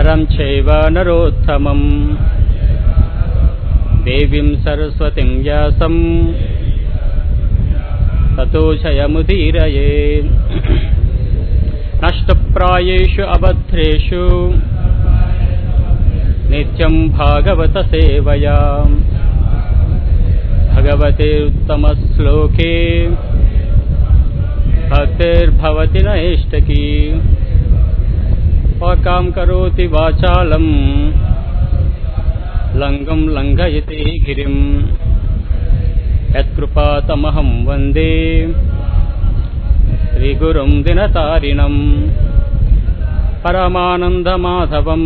नरं चैव नरोत्तमम् देवीं सरस्वतीं व्यासं ततो जयमुदीरये नष्टप्रायेषु अभद्रेषु नित्यं भागवतसेवया भगवते उत्तमश्लोके भक्तिर्भवति नैष्टकी वाकां करोति वाचालं लङ्गं लङ्घयति गिरिं यत्कृपातमहं वन्दे श्रीगुरुं दिनतारिणं परमानन्दमाधवं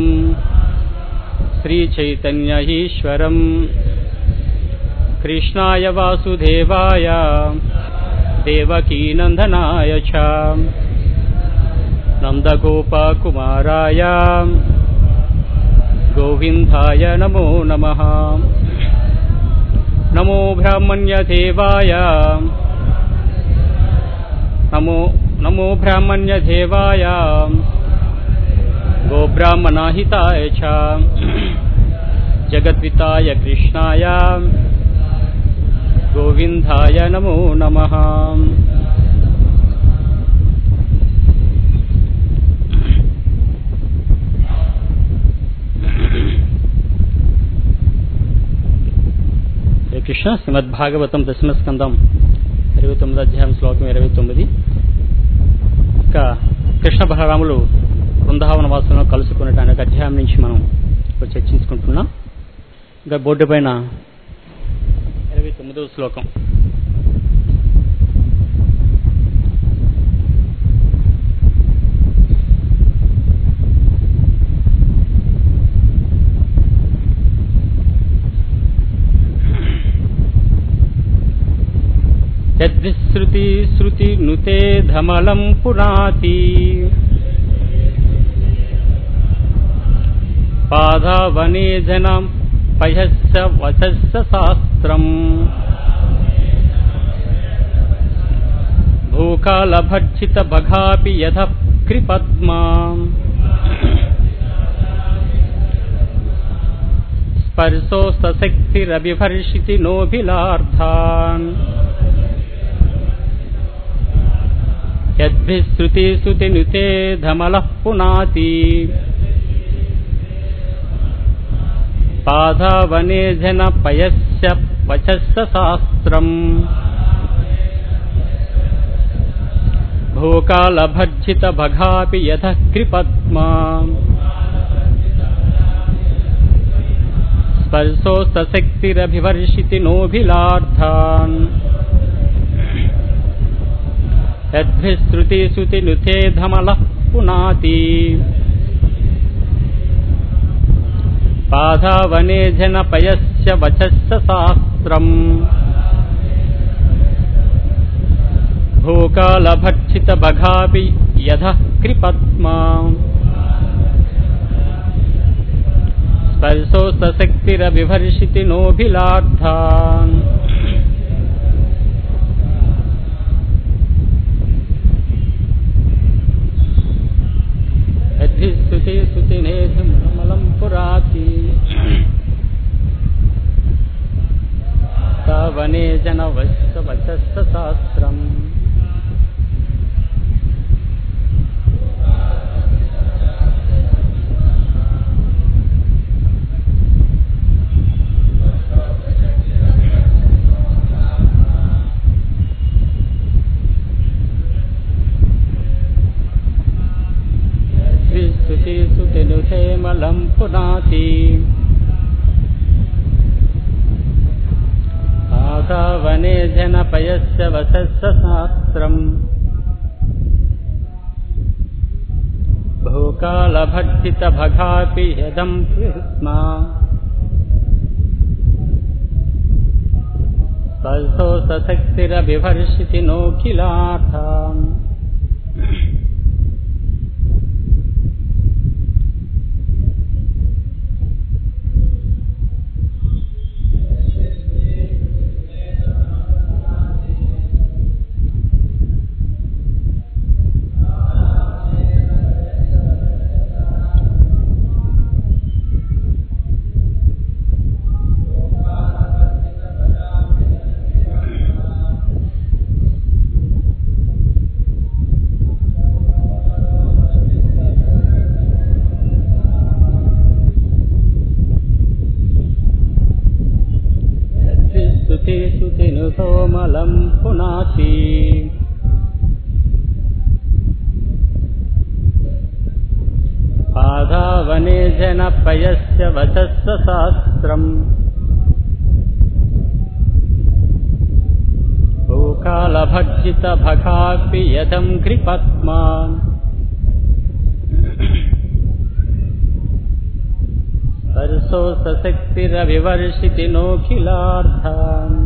श्रीचैतन्य ईश्वरम् कृष्णाय वासुदेवाय देवकीनन्दनाय च नन्दगोपकुमाराय गोविन्दाय नमो नमः नमो ब्राह्मण्यदेवाय नमो नमो ब्राह्मण्यदेवाय गोब्राह्मणाहिताय च जगद्विताय कृष्णाय गोविन्दाय नमो नमः కృష్ణ శ్రీమద్భాగవతం దశమస్కందం ఇరవై తొమ్మిది అధ్యాయం శ్లోకం ఇరవై తొమ్మిది ఇంకా కృష్ణ బలరాములు బృందావన వాసంలో కలుసుకునే అధ్యాయం నుంచి మనం ఇప్పుడు చర్చించుకుంటున్నాం ఇంకా బోర్డు పైన ఇరవై తొమ్మిదవ శ్లోకం యద్విశ్రుతి శృతి నుతే ధమలం పునాతి పాదావనే జనం పయస్స వచస్స శాస్త్రం భూకాలభర్జిత బఘాపి యథ కృపద్మా స్పర్శోస్తశక్తిరభిభర్షితి నోభిలార్థాన్ యద్భిశ్రుతిశ్రుతినుతే ధమలః పునాతి పాదావనే జన పయస్య వచస్స శాస్త్రం భూకాలభర్జిత భగాపి యథ కృపద్మా స్పర్శోస్తశక్తిరభివర్షితి నోభిలార్థాన్ యద్భిశ్రుతిశ్రుతినుతే ధమలః పునాతి పాధావనే జన పయస్య వచస్స శాస్త్రం భూకాలభర్జిత బఘాపి యథ కృపద్మా స్పర్శోస్తశక్తిరవిభర్షితి నోభిలార్థాన్ యద్ధిస్తుతే సుతినేధమలం పురాతి తావనే జన వత్స వచస్స శాస్త్రం స్తుతి సుతినుషేమలం పునాతి ఆధావనే జన పయస్య వసస్స శాస్త్రం భూకాలభర్జిత భగాపి యదం స్మా స్పర్శోసశక్తిరభిభర్షితి నోఖిలార్థాన్ వినుతోమలం పునాతి పాదావనే జనపయస్య వచస్స శాస్త్రం ఓకాలభర్జిత భగాపి యదం కృపత్మా స్పర్శో సశక్తిరవివర్షితి నోఖిలార్థాన్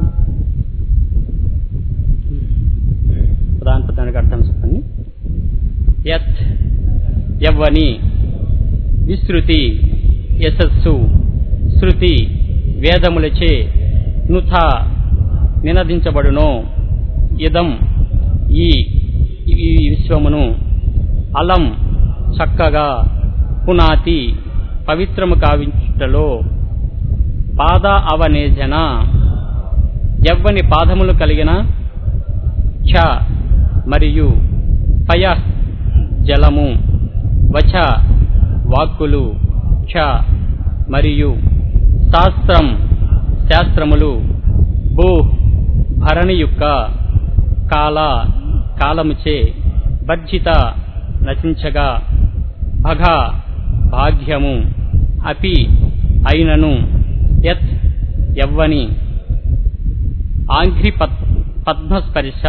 ప్రధాన ప్రధానికి అర్థం చెప్పండి యత్ యవ్వని విస్తృతి యశస్సు శృతి వేదములచే నుథ నినదించబడునో ఇదం ఈ ఈ విశ్వమును అలం చక్కగా పునాతి పవిత్రము కావించుటలో పాద అవనేజన ఎవ్వని పాదములు కలిగిన ఛ మరియు పయ జలము వచ వాక్కులు ఛ మరియు శాస్త్రం శాస్త్రములు భూ భరణియుక్క కాల కాలముచే భర్జిత నశించగా భగ భాగ్యము అపి అయినను యత్ యవ్వని ఆంఘ్రి పద్ పద్మస్పర్శ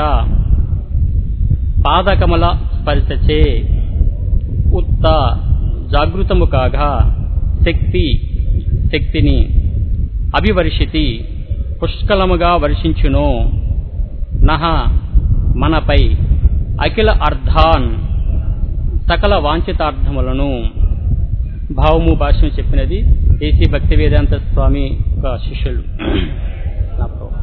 పాదకమల స్పర్శచే ఉత్త జాగృతము కాగా శక్తి శక్తిని అభివర్షితి పుష్కలముగా వర్షించును నహ మనపై అఖిల అర్థాన్ సకల వాంఛితార్థములను భావము భాష్యం చెప్పినది ఏసీ భక్తి వేదాంత స్వామి యొక్క శిష్యులు నా ప్రభువా.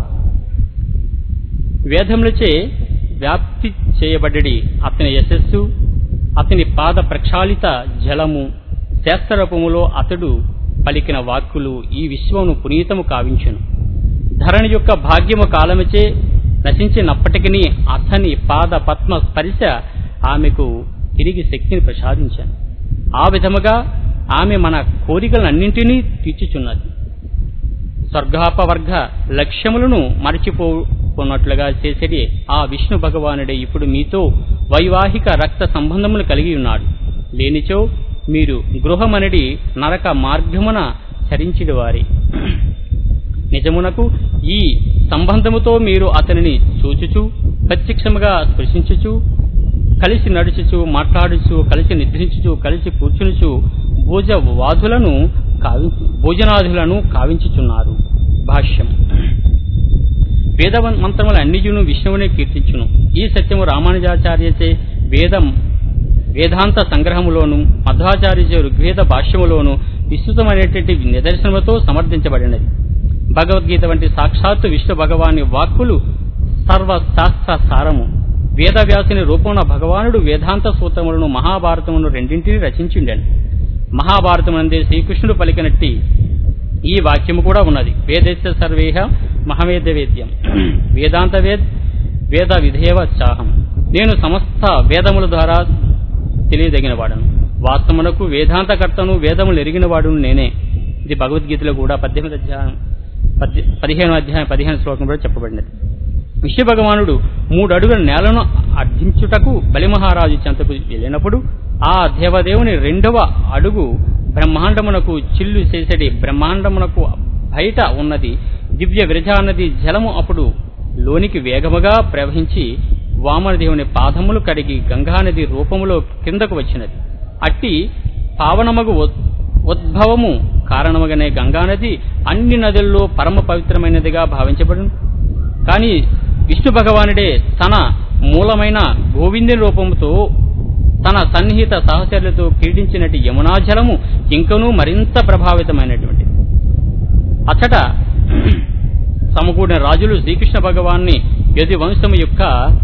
వేదములచే వ్యాప్తి చేయబడ్డడి అతని యశస్సు అతని పాద ప్రక్షాళిత జలము శాస్త్రరూపములో అతడు పలికిన వాక్కులు ఈ విశ్వమును పునీతము కావించును ధరణి యొక్క భాగ్యము కాలముచే నశించినప్పటికీ అతని పాద పద్మ స్పర్శ ఆమెకు తిరిగి శక్తిని ప్రసాదించాను ఆ విధముగా ఆమె మన కోరికలన్నింటినీ తీర్చుచున్నది స్వర్గాపవర్గ లక్ష్యములను మరచిపోకున్నట్లుగా చేసేది ఆ విష్ణు భగవానుడే ఇప్పుడు మీతో వైవాహిక రక్త సంబంధములు కలిగి ఉన్నాడు లేనిచో మీరు గృహమనడి నరక మార్గమున చరించిడి వారి నిజమునకు ఈ సంబంధముతో మీరు అతనిని చూచుచు ప్రత్యక్షముగా స్పృశించుచు కలిసి నడుచుచు మాట్లాడుచు కలిసి నిద్రించుచు కలిసి కూర్చునుచు భోజ వాదులను కావి భోజనాదులను కావించుచున్నారు భాష్యం వేద మంత్రముల అన్నిజును విష్ణువునే కీర్తించును ఈ సత్యము రామానుజాచార్యచే వేదం వేదాంత సంగ్రహములోను మధ్వాచార్యచే ఋగ్వేద భాష్యములోను విస్తృతమైనటువంటి నిదర్శనముతో సమర్థించబడినది భగవద్గీత వంటి సాక్షాత్తు విష్ణు భగవాని వాక్కులు సర్వశాస్త్ర సారము వేదవ్యాసుని రూపమున భగవానుడు వేదాంత సూత్రములను మహాభారతమును రెండింటిని రచించిండెను మహాభారతమునందే శ్రీకృష్ణుడు పలికినట్టి ఈ వాక్యము కూడా ఉన్నది వేదస్య సర్వేహ మహవేద వేద్యం వేదాంత వేద్ వేద విధేవ చాహం నేను సమస్త వేదముల ద్వారా తెలియదగిన వాడను వాస్తవమునకు వేదాంతకర్తను వేదములు ఎరిగిన వాడును నేనే ఇది భగవద్గీతలో కూడా పద్దెనిమిది అధ్యాయం పద్దె పదిహేను అధ్యాయం పదిహేను శ్లోకం కూడా చెప్పబడినది విష్ణు భగవానుడు మూడు అడుగుల నేలను అర్థించుటకు బలిమహారాజు చెంతకు వెళ్ళినప్పుడు ఆ దేవదేవుని రెండవ అడుగు బ్రహ్మాండమునకు చిల్లు చేసేటి బ్రహ్మాండమునకు బయట ఉన్నది దివ్య విరజ నది జలము అప్పుడు లోనికి వేగముగా ప్రవహించి వామనదేవుని పాదములు కడిగి గంగానది రూపములో కిందకు వచ్చినది అట్టి పావనమగు ఉద్- ఉద్భవము కారణముగానే గంగానది అన్ని నదుల్లో పరమ పవిత్రమైనదిగా భావించబడును కానీ విష్ణు భగవానుడే తన మూలమైన గోవిందుని రూపముతో తన సన్నిహిత సహచరులతో క్రీడించినటి యమునా జలము ఇంకనూ మరింత ప్రభావితమైనటువంటి అచ్చట సమకూడిన రాజులు శ్రీకృష్ణ భగవాన్ని యది వంశము యొక్క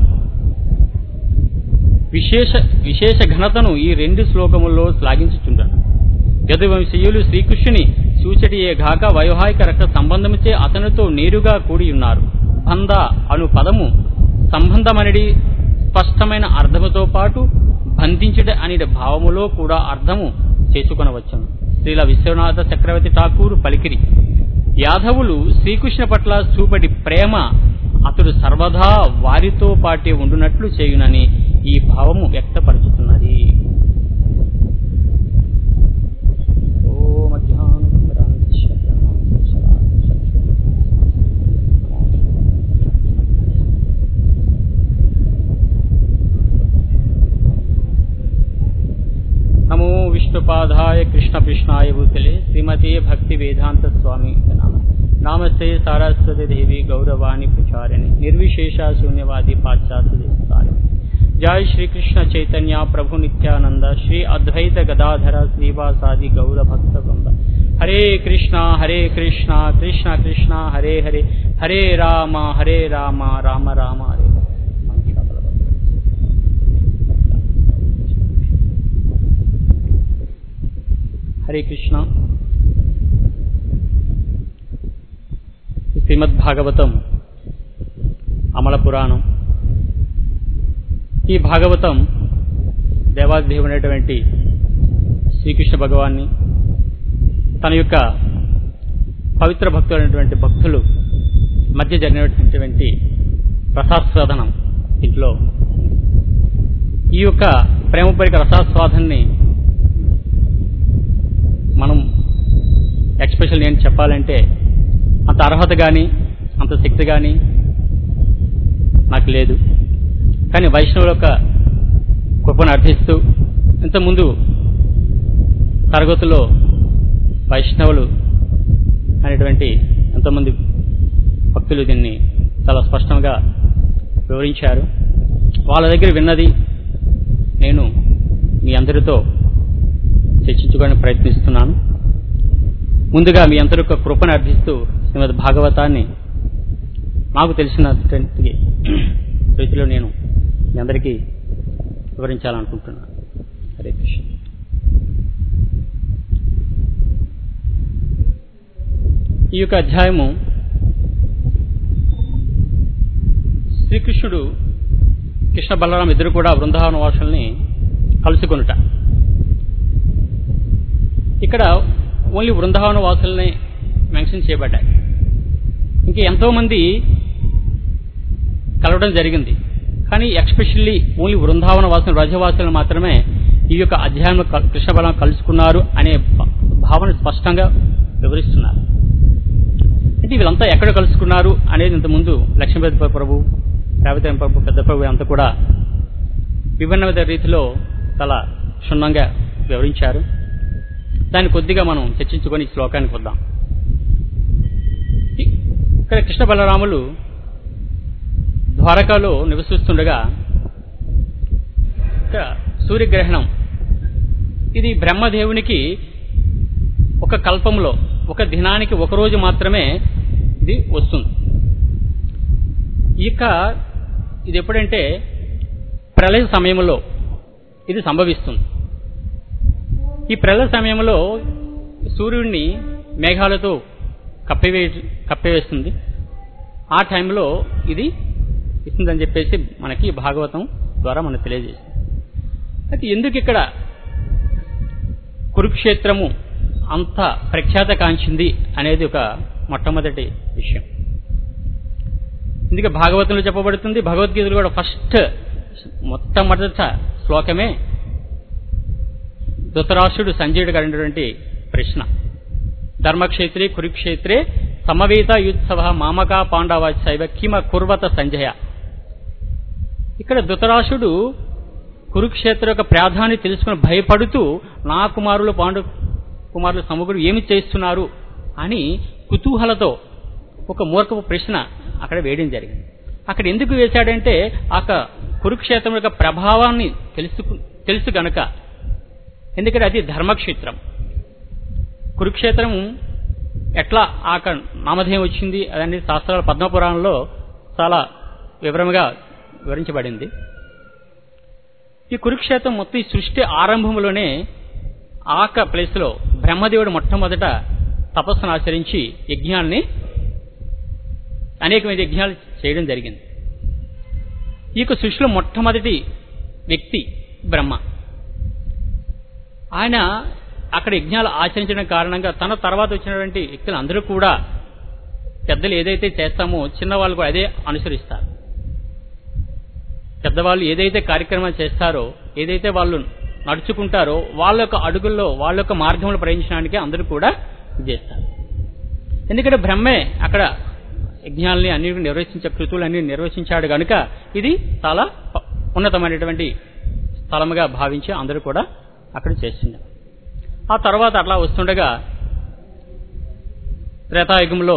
విశేష విశేష ఘనతను ఈ రెండు శ్లోకముల్లో శ్లాఘించుచుంటారు యదువంశీయులు శ్రీకృష్ణుని సూచటియే గాక వైవాహిక రక్త సంబంధముచే అతనితో నేరుగా కూడి ఉన్నారు బంధ అను పదము సంబంధమనడి స్పష్టమైన అర్థముతో పాటు బంధించుట అనే భావములో కూడా అర్థము చేసుకొనవచ్చును శ్రీల విశ్వనాథ చక్రవర్తి ఠాకూరు పలికిరి యాదవులు శ్రీకృష్ణ పట్ల చూపటి ప్రేమ అతడు సర్వదా వారితో పాటే ఉండునట్లు చేయునని ఈ భావము వ్యక్తపరుచుతున్నది ఓం అజ్ఞానతిమిరాంధ్య నమో విష్ణుపాదాయ కృష్ణ కృష్ణాయ భూతలే శ్రీమతే భక్తి వేదాంత స్వామి నామ నామస్తే సారస్వతి దేవి గౌరవాణి ప్రచారిణి నిర్విశేష శూన్యవాది పాశ్చాత్య దేశారిణి జయ శ్రీ కృష్ణ చైతన్య ప్రభు నిత్యానంద శ్రీ అద్వైత గదాధర శ్రీవాసాది గౌర భక్త బృంద హరే కృష్ణ హరే కృష్ణ కృష్ణ కృష్ణ హరే హరే హరే రామ హరే రామ రామ రామ హరే హరే. హరే కృష్ణ శ్రీమద్ భాగవతం అమల పురాణం ఈ భాగవతం దేవాదేవుడైనటువంటి శ్రీకృష్ణ భగవాన్ని తన యొక్క పవిత్ర భక్తులైనటువంటి భక్తులు మధ్య జరిగినటువంటి రసాస్వాదనం ఇంట్లో ఈ యొక్క ప్రేమపరిక రసాస్వాదాన్ని మనం ఎక్స్పెషల్ నేను చెప్పాలంటే అంత అర్హత కానీ అంత శక్తి కానీ నాకు లేదు కానీ వైష్ణవుల యొక్క కృపను అర్థిస్తూ ఇంతకుముందు తరగతుల్లో వైష్ణవులు అనేటువంటి ఎంతోమంది భక్తులు దీన్ని చాలా స్పష్టంగా వివరించారు వాళ్ళ దగ్గర విన్నది నేను మీ అందరితో చర్చించుకోవడానికి ప్రయత్నిస్తున్నాను ముందుగా మీ అందరి యొక్క కృపను అర్థిస్తూ శ్రీమద్ భాగవతాన్ని నాకు తెలిసినటువంటి రీతిలో నేను మీ అందరికీ వివరించాలనుకుంటున్నాను హరే కృష్ణ ఈ యొక్క అధ్యాయము శ్రీకృష్ణుడు కృష్ణ బలరాం ఇద్దరు కూడా బృందావన వాసుల్ని కలుసుకొనుట ఇక్కడ ఓన్లీ బృందావన వాసుల్ని మెన్షన్ చేయబడ్డాయి ఇంకా ఎంతో మంది కలవడం జరిగింది కానీ ఎక్స్పెషల్లీ ఓన్లీ బృందావన వాసులు రజవాసులను మాత్రమే ఈ యొక్క అధ్యాయంలో క- కృష్ణ బలం కలుసుకున్నారు అనే భా- భావన స్పష్టంగా వివరిస్తున్నారు అంటే వీళ్ళంతా ఎక్కడ కలుసుకున్నారు అనేది ఇంతకుముందు లక్ష్మీపతి ప్రభు రేవతి ప్రభు పెద్ద ప్రభు అంతా కూడా విభిన్న విధ రీతిలో చాలా క్షుణ్ణంగా వివరించారు దాన్ని కొద్దిగా మనం చర్చించుకొని ఈ శ్లోకానికి వద్దాం ఇ- ఇక్కడ కృష్ణ బలరాములు ద్వారకాలో నివసిస్తుండగా ఇక్కడ సూర్యగ్రహణం ఇది బ్రహ్మదేవునికి ఒక కల్పంలో ఒక దినానికి ఒక రోజు మాత్రమే ఇది వస్తుంది ఇక ఇది ఎప్పుడంటే ప్రళయ సమయంలో ఇది సంభవిస్తుంది ఈ ప్రళయ సమయంలో సూర్యుడిని మేఘాలతో కప్పివే కప్పివేస్తుంది ఆ టైంలో ఇది ఇస్తుందని చెప్పేసి మనకి భాగవతం ద్వారా మనకు తెలియజేసింది అయితే ఎందుకు ఇక్కడ కురుక్షేత్రము అంత ప్రఖ్యాత కాంచింది అనేది ఒక మొట్టమొదటి విషయం ఇందుకే భాగవతంలో చెప్పబడుతుంది భగవద్గీతలో కూడా ఫస్ట్ మొట్టమొదట శ్లోకమే ధృతరాష్ట్రుడు సంజయుడికి అడిగినటువంటి ప్రశ్న ధర్మక్షేత్రే కురుక్షేత్రే సమవేత యుత్సవ మామక పాండవ శైవ కిమ కుర్వత సంజయ ఇక్కడ ధృతరాష్ట్రుడు కురుక్షేత్ర యొక్క ప్రాధాన్యత తెలుసుకుని భయపడుతూ నా కుమారులు పాండు కుమారులు సముగుడు ఏమి చేస్తున్నారు అని కుతూహలతో ఒక మూర్ఖపు ప్రశ్న అక్కడ వేయడం జరిగింది అక్కడ ఎందుకు వేశాడంటే ఆ యొక్క కురుక్షేత్రం యొక్క ప్రభావాన్ని తెలుసు తెలుసు గనక ఎందుకంటే అది ధర్మక్షేత్రం కురుక్షేత్రం ఎట్లా ఆ యొక్క నామధేయం వచ్చింది అదని శాస్త్రాల పద్మపురాణంలో చాలా వివరంగా వివరించబడింది ఈ కురుక్షేత్రం మొత్తం ఈ సృష్టి ఆరంభంలోనే ఆక ప్లేస్లో బ్రహ్మదేవుడు మొట్టమొదట తపస్సును ఆచరించి యజ్ఞాల్ని అనేకమైన యజ్ఞాలు చేయడం జరిగింది ఈ యొక్క సృష్టిలో మొట్టమొదటి వ్యక్తి బ్రహ్మ ఆయన అక్కడ యజ్ఞాలు ఆచరించడం కారణంగా తన తర్వాత వచ్చినటువంటి వ్యక్తులు అందరూ కూడా పెద్దలు ఏదైతే చేస్తామో చిన్నవాళ్ళు కూడా అదే అనుసరిస్తారు పెద్దవాళ్ళు ఏదైతే కార్యక్రమాలు చేస్తారో ఏదైతే వాళ్ళు నడుచుకుంటారో వాళ్ళ యొక్క అడుగుల్లో వాళ్ళ యొక్క మార్గంలో ప్రయాణించడానికి అందరూ కూడా ఇది చేస్తారు ఎందుకంటే బ్రహ్మే అక్కడ యజ్ఞాలని అన్ని నిర్వచించే కృతులన్నీ నిర్వచించాడు కనుక ఇది చాలా ప- ఉన్నతమైనటువంటి స్థలముగా భావించి అందరూ కూడా అక్కడ చేస్తున్నారు ఆ తర్వాత అట్లా వస్తుండగా త్రేతాయుగంలో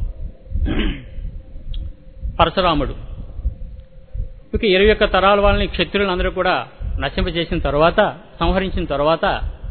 పరశురాముడు ఇక ఇరవై ఒక్క తరాల వాళ్ళని క్షత్రులందరూ కూడా నశింపజేసిన తర్వాత సంహరించిన తర్వాత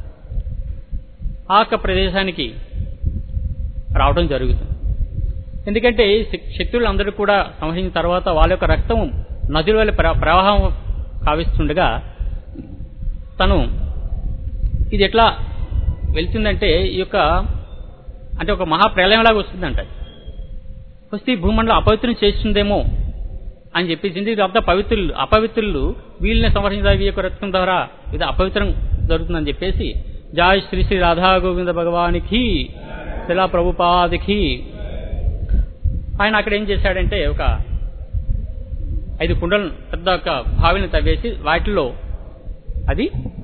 ఆ యొక్క ప్రదేశానికి రావడం జరుగుతుంది ఎందుకంటే శ- శత్రువులందరూ కూడా సంహరించిన తర్వాత వాళ్ళ యొక్క రక్తం నదుల వల్ల ప్ర- ప్రవాహం కావిస్తుండగా తను ఇది ఎట్లా వెళ్తుందంటే ఈ యొక్క అంటే ఒక మహాప్రలయంలాగా వస్తుందంట వస్తే ఈ భూమండలం అపవిత్రం చేస్తుందేమో అని చెప్పేసి కాబట్టి పవిత్రులు అపవిత్రులు వీళ్ళని సంహరించిన ఈ యొక్క రక్తం ద్వారా ఇది అపవిత్రం జరుగుతుందని చెప్పేసి జాయ్ శ్రీ శ్రీ రాధా గోవింద భగవానికి శిలా ప్రభుపాదికి ఆయన అక్కడ ఏం చేశాడంటే ఒక ఐదు కుండలను పెద్ద ఒక బావిని తవ్వేసి వాటిలో అది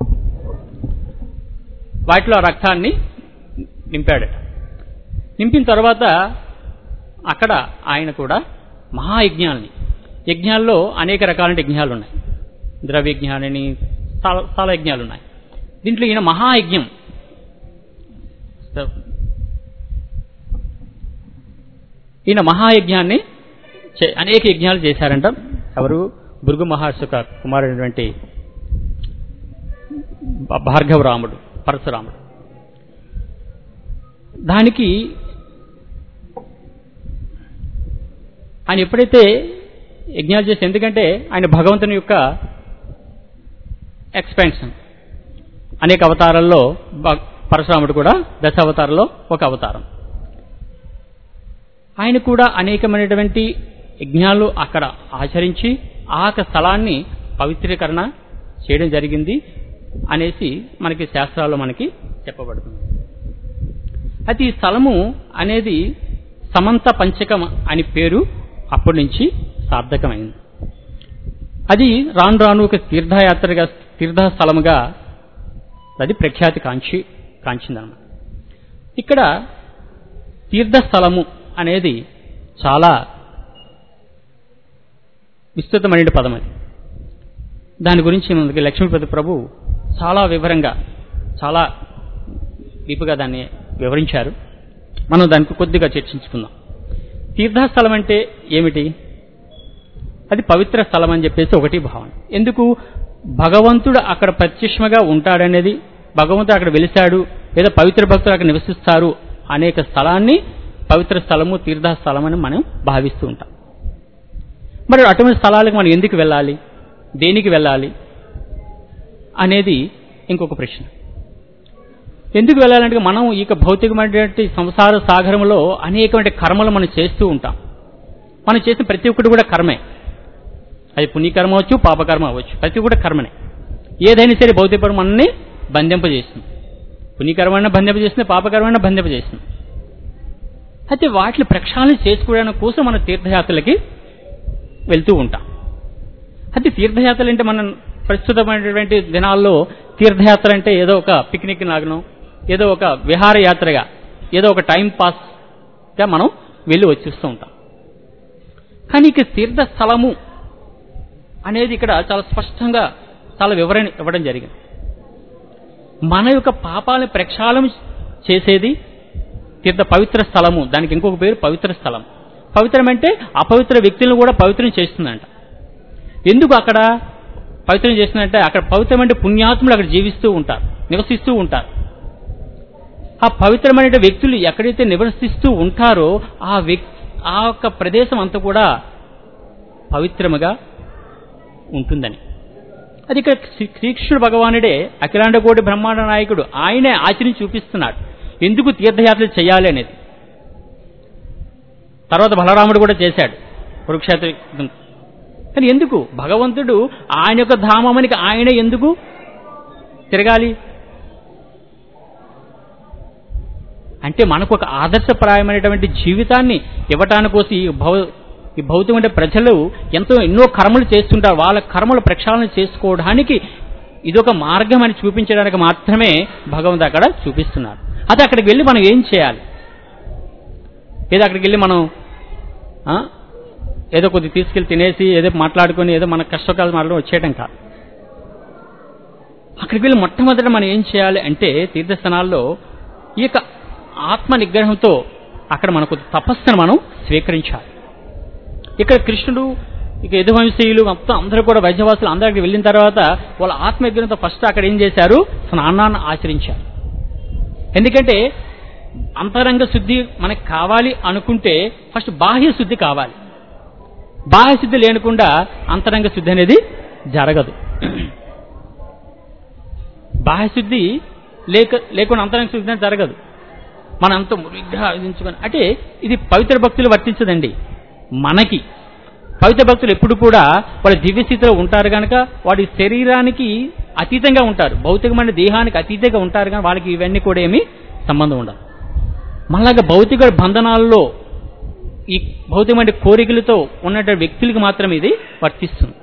వాటిలో ఆ రక్తాన్ని నింపాడట నింపిన తర్వాత అక్కడ ఆయన కూడా మహాయజ్ఞాలని యజ్ఞాల్లో అనేక రకాల యజ్ఞాలు ఉన్నాయి ద్రవ్యజ్ఞాలని చాలా చాలా యజ్ఞాలు ఉన్నాయి దీంట్లో ఈయన మహాయజ్ఞం ఈయన మహాయజ్ఞాన్ని చే- అనేక యజ్ఞాలు చేశారంట ఎవరు భృగు మహర్షి యొక్క కుమారుడైనటువంటి భ- భార్గవ రాముడు పరశురాముడు దానికి ఆయన ఎప్పుడైతే యజ్ఞాలు చేసి ఎందుకంటే ఆయన భగవంతుని యొక్క ఎక్స్పాన్షన్ అనేక అవతారాల్లో భ- పరశురాముడు కూడా దశ అవతారంలో ఒక అవతారం ఆయన కూడా అనేకమైనటువంటి యజ్ఞాలు అక్కడ ఆచరించి ఆ యొక్క స్థలాన్ని పవిత్రీకరణ చేయడం జరిగింది అనేసి మనకి శాస్త్రాల్లో మనకి చెప్పబడుతుంది అయితే ఈ స్థలము అనేది సమంత పంచకం అని పేరు అప్పటి నుంచి సార్థకమైంది అది రాను రాను ఒక తీర్థయాత్రగా తీర్థస్థలముగా అది ప్రఖ్యాతి కాంచి కాంచిందనమాట ఇక్కడ తీర్థస్థలము అనేది చాలా విస్తృతమైన పదం అది దాని గురించి మనకి లక్ష్మీపతి ప్రభు చాలా వివరంగా చాలా డీప్గా దాన్ని వివరించారు మనం దానికి కొద్దిగా చర్చించుకుందాం తీర్థస్థలం అంటే ఏమిటి అది పవిత్ర స్థలం అని చెప్పేసి ఒకటి భావన ఎందుకు భగవంతుడు అక్కడ ప్రత్యక్షంగా ఉంటాడనేది భగవంతుడు అక్కడ వెలిశాడు లేదా పవిత్ర భక్తులు అక్కడ నివసిస్తారు అనేక స్థలాన్ని పవిత్ర స్థలము తీర్థ స్థలం అని మనం భావిస్తూ ఉంటాం మరి అటువంటి స్థలాలకు మనం ఎందుకు వెళ్ళాలి దేనికి వెళ్ళాలి అనేది ఇంకొక ప్రశ్న ఎందుకు వెళ్ళాలంటే మనం ఈ యొక్క భౌతికమైనటువంటి సంసార సాగరంలో అనేకమైన కర్మలు మనం చేస్తూ ఉంటాం మనం చేసిన ప్రతి ఒక్కటి కూడా కర్మే అది పుణ్యకర్మ అవ్వచ్చు పాపకర్మ అవ్వచ్చు ప్రతి కూడా కర్మనే ఏదైనా సరే భౌతిక మనల్ని బంధింపజేస్తుంది పుణ్యకర్మైన బంధింపజేస్తుంది పాపకర్మైన బంధింపజేస్తుంది అయితే వాటిని ప్రక్షాళన చేసుకోవడానికి కోసం మన తీర్థయాత్రలకి వెళ్తూ ఉంటాం అయితే తీర్థయాత్రలు అంటే మనం ప్రస్తుతమైనటువంటి దినాల్లో తీర్థయాత్ర అంటే ఏదో ఒక పిక్నిక్ లాగనో ఏదో ఒక విహారయాత్రగా ఏదో ఒక టైం పాస్గా మనం వెళ్ళి వచ్చేస్తూ ఉంటాం కానీ ఇక తీర్థ స్థలము అనేది ఇక్కడ చాలా స్పష్టంగా చాలా వివరణ ఇవ్వడం జరిగింది మన యొక్క పాపాలను ప్రక్షాళన చేసేది తీర్థ పవిత్ర స్థలము దానికి ఇంకొక పేరు పవిత్ర స్థలం పవిత్రం అంటే అపవిత్ర వ్యక్తులను కూడా పవిత్రం చేస్తుందంట ఎందుకు అక్కడ పవిత్రం చేస్తుందంటే అక్కడ పవిత్రమైన పుణ్యాత్ములు అక్కడ జీవిస్తూ ఉంటారు నివసిస్తూ ఉంటారు ఆ పవిత్రమైన వ్యక్తులు ఎక్కడైతే నివసిస్తూ ఉంటారో ఆ వ్యక్తి ఆ యొక్క ప్రదేశం అంతా కూడా పవిత్రముగా ఉంటుందని అది ఇక్కడ శ్రీ- శ్రీకృష్ణుడు భగవానుడే అఖిలాండ కోటి బ్రహ్మాండ నాయకుడు ఆయనే ఆచరించి చూపిస్తున్నాడు ఎందుకు తీర్థయాత్రలు చేయాలి అనేది తర్వాత బలరాముడు కూడా చేశాడు కురుక్షేత్ర యుద్ధం. కానీ ఎందుకు భగవంతుడు ఆయన యొక్క ధామనికి ఆయన ఎందుకు తిరగాలి అంటే మనకు ఒక ఆదర్శప్రాయమైనటువంటి జీవితాన్ని ఇవ్వటానికి కోసం ఈ భౌ ఈ భౌతికమైన ప్రజలు ఎంతో ఎన్నో కర్మలు చేస్తుంటారు వాళ్ళ కర్మలు ప్రక్షాళన చేసుకోవడానికి ఇదొక మార్గం అని చూపించడానికి మాత్రమే భగవంతుడు అక్కడ చూపిస్తున్నారు అది అక్కడికి వెళ్ళి మనం ఏం చేయాలి ఏదో అక్కడికి వెళ్ళి మనం ఆ, ఏదో కొద్ది తీసుకెళ్ళి తినేసి ఏదో మాట్లాడుకొని ఏదో మన కష్టకాలు మాట్లాడి వచ్చేయటం కాదు అక్కడికి వెళ్ళి మొట్టమొదట మనం ఏం చేయాలి అంటే తీర్థస్థానాల్లో ఈ యొక్క ఆత్మ నిగ్రహంతో అక్కడ మనకు తపస్సును మనం స్వీకరించాలి ఇక్కడ కృష్ణుడు ఇక యదువంశీయులు మొత్తం అందరూ కూడా వైద్యవాసులు అందరికి వెళ్ళిన తర్వాత వాళ్ళ ఆత్మ నిగ్రహంతో ఫస్ట్ అక్కడ ఏం చేశారు స్నానాన్ని ఆచరించారు ఎందుకంటే అంతరంగ శుద్ధి మనకు కావాలి అనుకుంటే ఫస్ట్ బాహ్య శుద్ధి కావాలి బాహ్య శుద్ధి లేనకుండా అంతరంగ శుద్ధి అనేది జరగదు బాహ్య శుద్ధి లేక లేకుండా అంతరంగ శుద్ధి అనేది జరగదు మనం అంత మురిగ్గా విధించుకొని అంటే ఇది పవిత్ర భక్తులు వర్తించదండి మనకి పవిత్ర భక్తులు ఎప్పుడు కూడా వాళ్ళ దివ్య స్థితిలో ఉంటారు కనుక వాడి శరీరానికి అతీతంగా ఉంటారు భౌతికమైన దేహానికి అతీతంగా ఉంటారు కానీ వాళ్ళకి ఇవన్నీ కూడా ఏమీ సంబంధం ఉండదు మళ్ళాగా భౌతిక బంధనాల్లో ఈ భౌతికమైన కోరికలతో ఉన్నటువంటి వ్యక్తులకి మాత్రం ఇది వర్తిస్తుంది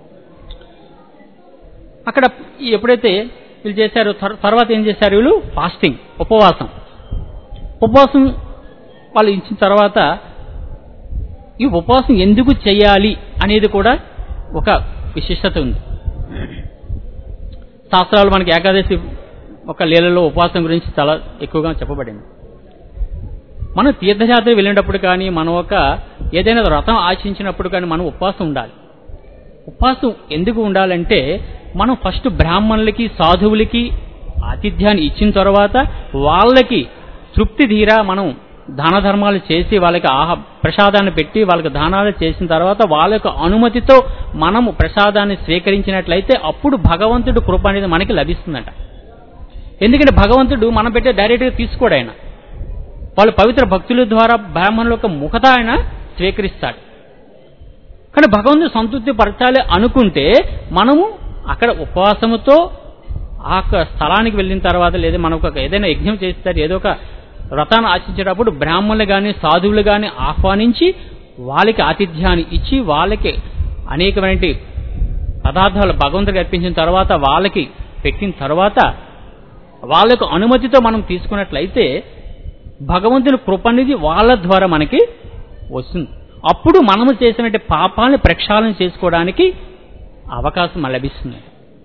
అక్కడ ఈ ఎప్పుడైతే వీళ్ళు చేశారో తర్- తర్వాత ఏం చేశారు వీళ్ళు ఫాస్టింగ్ ఉపవాసం ఉపవాసం వాళ్ళు ఇచ్చిన తర్వాత ఈ ఉపవాసం ఎందుకు చేయాలి అనేది కూడా ఒక విశిష్టత ఉంది శాస్త్రాలు మనకి ఏకాదశి ఒక లీలలో ఉపవాసం గురించి చాలా ఎక్కువగా చెప్పబడింది మనం తీర్థయాత్ర వెళ్ళినప్పుడు కానీ మనం ఒక ఏదైనా వ్రతం ఆచరించినప్పుడు కానీ మనం ఉపవాసం ఉండాలి ఉపవాసం ఎందుకు ఉండాలంటే మనం ఫస్ట్ బ్రాహ్మణులకి సాధువులకి ఆతిథ్యాన్ని ఇచ్చిన తర్వాత వాళ్ళకి తృప్తి తీరా మనం దాన ధర్మాలు చేసి వాళ్ళకి ఆహ ప్రసాదాన్ని పెట్టి వాళ్ళకి దానాలు చేసిన తర్వాత వాళ్ళ యొక్క అనుమతితో మనము ప్రసాదాన్ని స్వీకరించినట్లయితే అప్పుడు భగవంతుడు కృప అనేది మనకి లభిస్తుందట ఎందుకంటే భగవంతుడు మనం పెట్టే డైరెక్ట్గా తీసుకోడు ఆయన వాళ్ళు పవిత్ర భక్తుల ద్వారా బ్రాహ్మణుల యొక్క ముఖత ఆయన స్వీకరిస్తాడు కానీ భగవంతుడు సంతృప్తి పరచాలి అనుకుంటే మనము అక్కడ ఉపవాసముతో ఆ యొక్క స్థలానికి వెళ్ళిన తర్వాత లేదా మనకు ఒక ఏదైనా యజ్ఞం చేస్తారు ఏదో ఒక వ్రతాన్ని ఆచరించేటప్పుడు బ్రాహ్మణులు కానీ సాధువులు కానీ ఆహ్వానించి వాళ్ళకి ఆతిథ్యాన్ని ఇచ్చి వాళ్ళకి అనేకమైన పదార్థాలు భగవంతుడికి అర్పించిన తర్వాత వాళ్ళకి పెట్టిన తర్వాత వాళ్ళ యొక్క అనుమతితో మనం తీసుకున్నట్లయితే భగవంతుని కృప అనేది వాళ్ళ ద్వారా మనకి వస్తుంది అప్పుడు మనము చేసినట్టు పాపాలను ప్రక్షాళన చేసుకోవడానికి అవకాశం లభిస్తుంది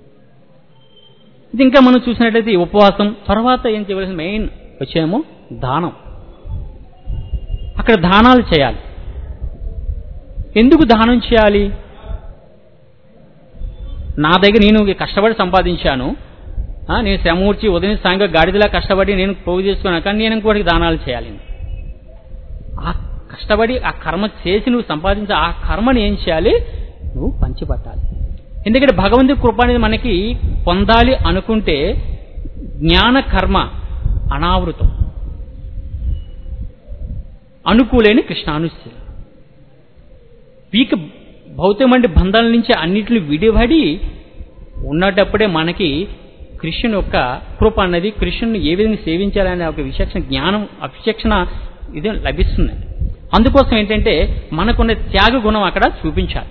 ఇది ఇంకా మనం చూసినట్లయితే ఈ ఉపవాసం తర్వాత ఏం చేయవలసిన మెయిన్ వచ్చేమో దానం అక్కడ దానాలు చేయాలి ఎందుకు దానం చేయాలి నా దగ్గర నేను కష్టపడి సంపాదించాను ఆ, నేను శ్రమూర్చి ఉదయం సాయంత్రం గాడిదలా కష్టపడి నేను పోగు చేసుకున్నాను కానీ నేను ఇంకోటికి దానాలు చేయాలి ఆ కష్టపడి ఆ కర్మ చేసి నువ్వు సంపాదించే ఆ కర్మని ఏం చేయాలి నువ్వు పంచిపట్టాలి ఎందుకంటే భగవంతుడి కృప అనేది మనకి పొందాలి అనుకుంటే జ్ఞాన కర్మ అనావృతం అనుకూలేని కృష్ణానుశీలం వీక భౌతికమైన బంధాల నుంచి అన్నిటిని విడివడి ఉన్నటప్పుడే మనకి కృష్ణుని యొక్క కృప అన్నది కృష్ణుని ఏ విధంగా సేవించాలనే ఒక విచక్షణ జ్ఞానం అవిచక్షణ ఇది లభిస్తుంది అందుకోసం ఏంటంటే మనకున్న త్యాగ గుణం అక్కడ చూపించాలి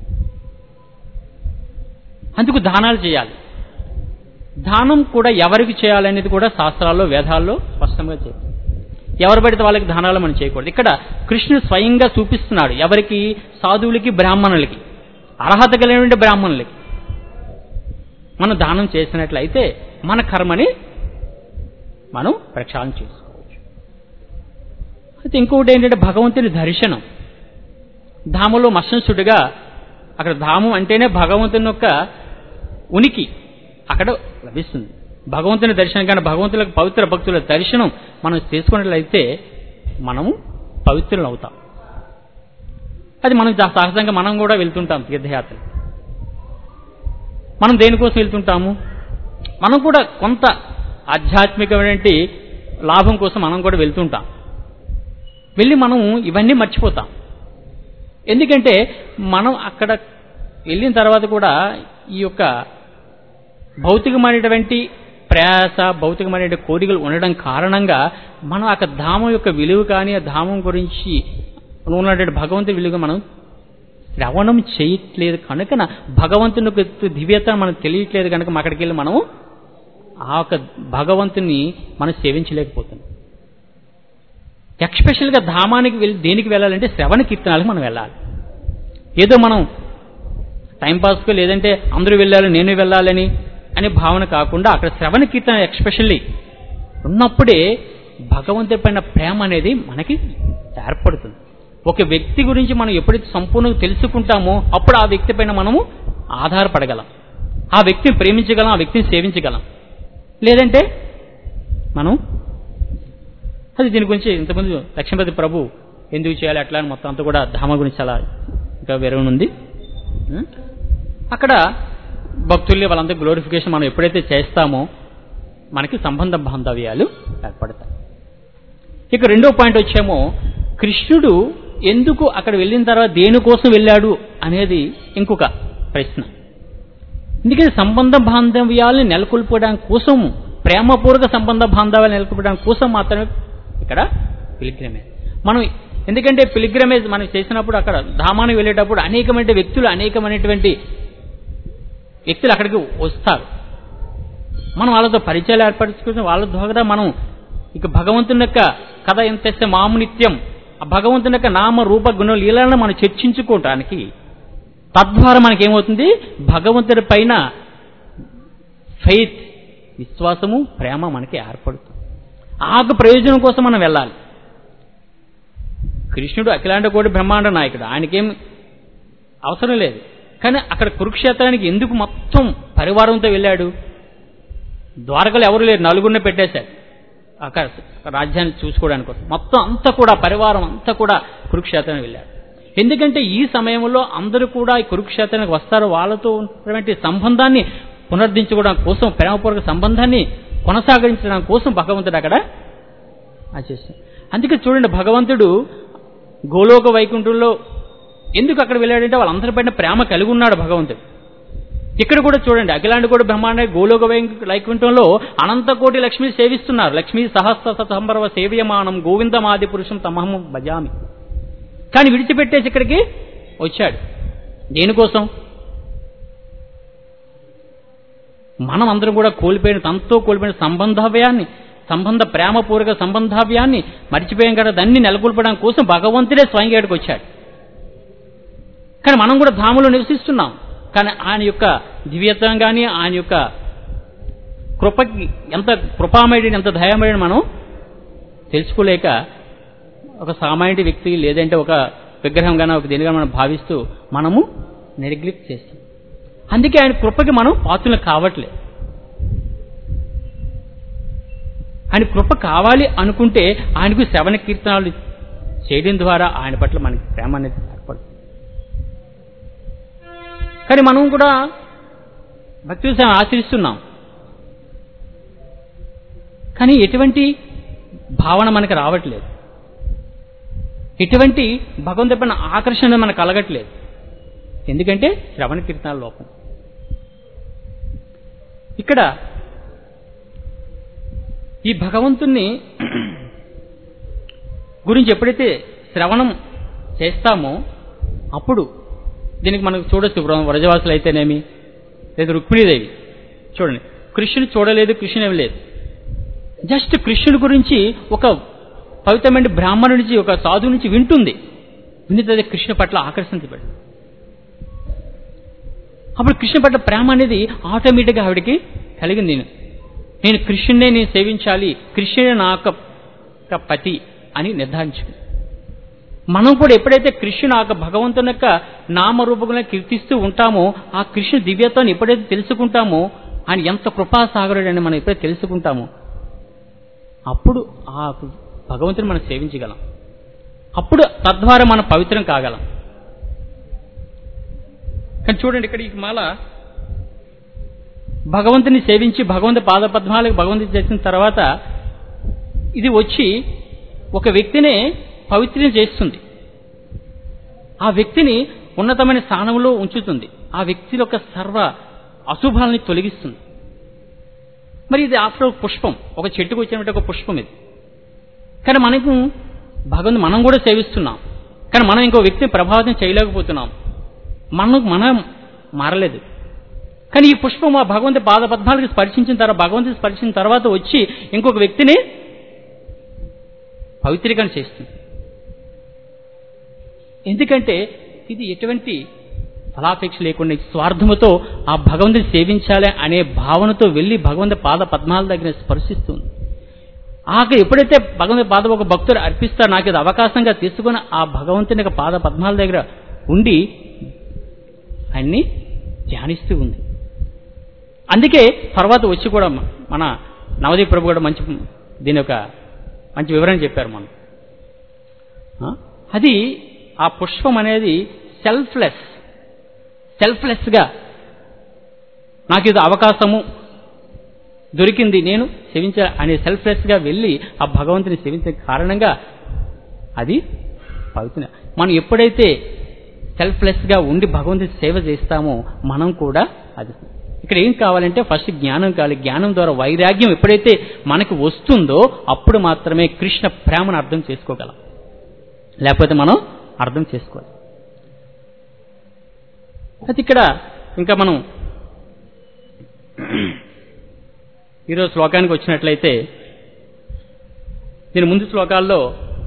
అందుకు దానాలు చేయాలి దానం కూడా ఎవరికి చేయాలనేది కూడా శాస్త్రాల్లో వేదాల్లో స్పష్టంగా చెప్పారు ఎవరు పడితే వాళ్ళకి దానాలు మనం చేయకూడదు ఇక్కడ కృష్ణుడు స్వయంగా చూపిస్తున్నాడు ఎవరికి సాధువులకి బ్రాహ్మణులకి అర్హత కలిగిన బ్రాహ్మణులకి మనం దానం చేసినట్లయితే మన కర్మని మనం ప్రక్షాళన చేసుకోవచ్చు అయితే ఇంకొకటి ఏంటంటే భగవంతుని దర్శనం ధామంలో మత్స్యంసుడిగా అక్కడ ధామం అంటేనే భగవంతుని యొక్క ఉనికి అక్కడ లభిస్తుంది భగవంతుని దర్శనం కానీ భగవంతులకు పవిత్ర భక్తుల దర్శనం మనం చేసుకున్నట్లయితే మనము పవిత్రులు అవుతాం అది మనం జా- సహజంగా మనం కూడా వెళ్తుంటాం తీర్థయాత్ర మనం దేనికోసం వెళ్తుంటాము మనం కూడా కొంత ఆధ్యాత్మికమైన లాభం కోసం మనం కూడా వెళ్తుంటాం వెళ్ళి మనం ఇవన్నీ మర్చిపోతాం ఎందుకంటే మనం అక్కడ వెళ్ళిన తర్వాత కూడా ఈ యొక్క భౌతికమైనటువంటి ప్రయాస భౌతికమైన కోరికలు ఉండడం కారణంగా మనం ఆ ధామం యొక్క విలువ కానీ ఆ ధామం గురించి ఉన్నటువంటి భగవంతుడి విలువ మనం శ్రవణం చేయట్లేదు కనుక భగవంతుని యొక్క దివ్యత మనకు తెలియట్లేదు కనుక అక్కడికి వెళ్ళి మనం ఆ యొక్క భగవంతుని మనం సేవించలేకపోతున్నాం ఎక్స్పెషల్గా ధామానికి వెళ్ళి దేనికి వెళ్ళాలంటే శ్రవణ కీర్తనాలకు మనం వెళ్ళాలి ఏదో మనం టైంపాస్కు లేదంటే అందరూ వెళ్ళాలి నేను వెళ్ళాలని అనే భావన కాకుండా అక్కడ శ్రవణ కీర్తన ఎక్స్పెషల్లీ ఉన్నప్పుడే భగవంతుడి పైన ప్రేమ అనేది మనకి ఏర్పడుతుంది ఒక వ్యక్తి గురించి మనం ఎప్పుడైతే సంపూర్ణంగా తెలుసుకుంటామో అప్పుడు ఆ వ్యక్తి పైన మనము ఆధారపడగలం ఆ వ్యక్తిని ప్రేమించగలం ఆ వ్యక్తిని సేవించగలం లేదంటే మనం అది దీని గురించి ఇంతకుముందు లక్ష్మీపతి ప్రభు ఎందుకు చేయాలి అట్లా అని మొత్తం అంతా కూడా ధామ గురించి చాలా ఇంకా వేరే ఉంది అక్కడ భక్తుల్ని వాళ్ళంతా గ్లోరిఫికేషన్ మనం ఎప్పుడైతే చేస్తామో మనకి సంబంధ బాంధవ్యాలు ఏర్పడతాయి ఇక రెండో పాయింట్ వచ్చేమో కృష్ణుడు ఎందుకు అక్కడ వెళ్ళిన తర్వాత దేనికోసం వెళ్ళాడు అనేది ఇంకొక ప్రశ్న ఎందుకంటే సంబంధ బాంధవ్యాలను నెలకొల్పడానికి కోసం ప్రేమపూర్వక సంబంధ బాంధవ్యాలు నెలకొల్పడానికి కోసం మాత్రమే ఇక్కడ పిలిగ్రమేజ్ మనం ఎందుకంటే పిలిగ్రమేజ్ మనం చేసినప్పుడు అక్కడ ధామానికి వెళ్ళేటప్పుడు అనేకమైన వ్యక్తులు అనేకమైనటువంటి వ్యక్తులు అక్కడికి వస్తారు మనం వాళ్ళతో పరిచయాలు ఏర్పరచుకుని వాళ్ళ ద్వారా మనం ఇక భగవంతుని యొక్క కథ ఎంత మామునిత్యం ఆ భగవంతుని యొక్క నామ రూప గుణ లీలను మనం చర్చించుకోవటానికి తద్వారా మనకేమవుతుంది భగవంతుడి పైన ఫెయిత్ విశ్వాసము ప్రేమ మనకి ఏర్పడుతుంది ఆ ప్రయోజనం కోసం మనం వెళ్ళాలి కృష్ణుడు అఖిలాండ కోటి బ్రహ్మాండ నాయకుడు ఆయనకేం అవసరం లేదు కానీ అక్కడ కురుక్షేత్రానికి ఎందుకు మొత్తం పరివారంతో వెళ్ళాడు ద్వారకలు ఎవరు లేరు నలుగురిని పెట్టేశాడు అక్కడ రాజ్యాన్ని చూసుకోవడానికి కోసం మొత్తం అంతా కూడా పరివారం అంతా కూడా కురుక్షేత్రానికి వెళ్ళాడు ఎందుకంటే ఈ సమయంలో అందరూ కూడా ఈ కురుక్షేత్రానికి వస్తారు వాళ్ళతో ఉన్నటువంటి సంబంధాన్ని పునరుద్ధరించుకోవడం కోసం ప్రేమపూర్వక సంబంధాన్ని కొనసాగించడం కోసం భగవంతుడు అక్కడ చేశాడు అందుకే చూడండి భగవంతుడు గోలోక వైకుంఠంలో ఎందుకు అక్కడ వెళ్ళాడంటే వాళ్ళందరిపైన ప్రేమ కలిగి ఉన్నాడు భగవంతుడు ఇక్కడ కూడా చూడండి అఖిలాండ కూడా బ్రహ్మాండ గోలోక వైకుంఠంలో అనంత కోటి లక్ష్మి సేవిస్తున్నారు లక్ష్మీ సహస్ర సతంబరవ సేవ్యమానం గోవిందమాది పురుషం తమహం భజామి కానీ విడిచిపెట్టేసి ఇక్కడికి వచ్చాడు దేనికోసం మనం అందరం కూడా కోల్పోయిన తనతో కోల్పోయిన సంబంధవ్యాన్ని సంబంధ ప్రేమపూర్వక సంబంధావ్యాన్ని మర్చిపోయాం కదా దాన్ని నెలకొల్పడం కోసం భగవంతుడే స్వయంగా ఇక్కడికి వచ్చాడు కానీ మనం కూడా ధాములో నివసిస్తున్నాం కానీ ఆయన యొక్క దివ్యత్వం కానీ ఆయన యొక్క కృపకి ఎంత కృపామయుడిని ఎంత దయామయుడిని మనం తెలుసుకోలేక ఒక సామాన్య వ్యక్తి లేదంటే ఒక విగ్రహం కానీ ఒక దేనిగా మనం భావిస్తూ మనము నెగ్లెక్ట్ చేస్తాం అందుకే ఆయన కృపకి మనం పాత్రలు కావట్లేదు ఆయన కృప కావాలి అనుకుంటే ఆయనకు శ్రవణ కీర్తనాలు చేయడం ద్వారా ఆయన పట్ల మనకి ప్రేమ అనేది ఏర్పడుతుంది కానీ మనం కూడా భక్తి సేవ ఆచరిస్తున్నాం కానీ ఎటువంటి భావన మనకు రావట్లేదు ఎటువంటి భగవంతుడి పైన ఆకర్షణ మనకు కలగట్లేదు ఎందుకంటే శ్రవణ కీర్తనాల లోపం ఇక్కడ ఈ భగవంతుణ్ణి గురించి ఎప్పుడైతే శ్రవణం చేస్తామో అప్పుడు దీనికి మనకు చూడొచ్చు వ్రజవాసులు అయితేనేమి లేదా రుక్మిణీదేవి చూడండి కృష్ణుని చూడలేదు కృష్ణుని లేదు జస్ట్ కృష్ణుడి గురించి ఒక పవిత్రమైన బ్రాహ్మణు నుంచి ఒక సాధువు నుంచి వింటుంది వినితే కృష్ణ పట్ల ఆకర్షించబడి అప్పుడు కృష్ణ పట్ల ప్రేమ అనేది ఆటోమేటిక్గా ఆవిడకి కలిగింది నేను కృష్ణునే నేను సేవించాలి కృష్ణుడే నా యొక్క పతి అని నిర్ధారించుకుంది మనం కూడా ఎప్పుడైతే కృష్ణుని ఆ భగవంతుని యొక్క నామరూపంగా కీర్తిస్తూ ఉంటామో ఆ కృష్ణ దివ్యత్వాన్ని ఎప్పుడైతే తెలుసుకుంటామో ఆయన ఎంత కృపాసాగరుడు అని మనం ఎప్పుడైతే తెలుసుకుంటామో అప్పుడు ఆ భగవంతుని మనం సేవించగలం అప్పుడు తద్వారా మనం పవిత్రం కాగలం కానీ చూడండి ఇక్కడ ఈ మాల భగవంతుని సేవించి భగవంతు పాదపద్మాలకు భగవంతుని చేసిన తర్వాత ఇది వచ్చి ఒక వ్యక్తినే పవిత్రం చేస్తుంది ఆ వ్యక్తిని ఉన్నతమైన స్థానంలో ఉంచుతుంది ఆ వ్యక్తి యొక్క సర్వ అశుభాలని తొలగిస్తుంది మరి ఇది ఆఫ్టర్ ఒక పుష్పం ఒక చెట్టుకు వచ్చినట్టు ఒక పుష్పం ఇది కానీ మనకు భగవంతు మనం కూడా సేవిస్తున్నాం కానీ మనం ఇంకో వ్యక్తిని ప్రభావితం చేయలేకపోతున్నాం మనకు మనం మారలేదు కానీ ఈ పుష్పం ఆ భగవంతు పాద పద్మాలకి స్పర్శించిన తర్వాత భగవంతుని స్పర్శించిన తర్వాత వచ్చి ఇంకొక వ్యక్తిని పవిత్రీకరణ చేస్తుంది ఎందుకంటే ఇది ఎటువంటి ఫలాపేక్ష లేకుండా స్వార్థముతో ఆ భగవంతుని సేవించాలి అనే భావనతో వెళ్ళి భగవంతు పాద పద్మాల దగ్గర స్పర్శిస్తుంది ఆక ఎప్పుడైతే భగవంతుని పాద ఒక భక్తుడు అర్పిస్తారో నాకు ఇది అవకాశంగా తీసుకుని ఆ భగవంతుని యొక్క పాద పద్మాల దగ్గర ఉండి అన్ని ధ్యానిస్తూ ఉంది అందుకే తర్వాత వచ్చి కూడా మన నవదీప్ ప్రభు కూడా మంచి దీని యొక్క మంచి వివరణ చెప్పారు మనం ఆ? అది ఆ పుష్పం అనేది సెల్ఫ్లెస్ సెల్ఫ్లెస్గా నాకు ఇది అవకాశము దొరికింది నేను సేవించ అనే సెల్ఫ్లెస్గా వెళ్ళి ఆ భగవంతుని సేవించే కారణంగా అది పవిత్ర మనం ఎప్పుడైతే సెల్ఫ్లెస్గా ఉండి భగవంతుని సేవ చేస్తామో మనం కూడా అది ఇక్కడ ఏం కావాలంటే ఫస్ట్ జ్ఞానం కావాలి జ్ఞానం ద్వారా వైరాగ్యం ఎప్పుడైతే మనకు వస్తుందో అప్పుడు మాత్రమే కృష్ణ ప్రేమను అర్థం చేసుకోగలం లేకపోతే మనం అర్థం చేసుకోవాలి అయితే ఇక్కడ ఇంకా మనం ఈరోజు శ్లోకానికి వచ్చినట్లయితే దీని ముందు శ్లోకాల్లో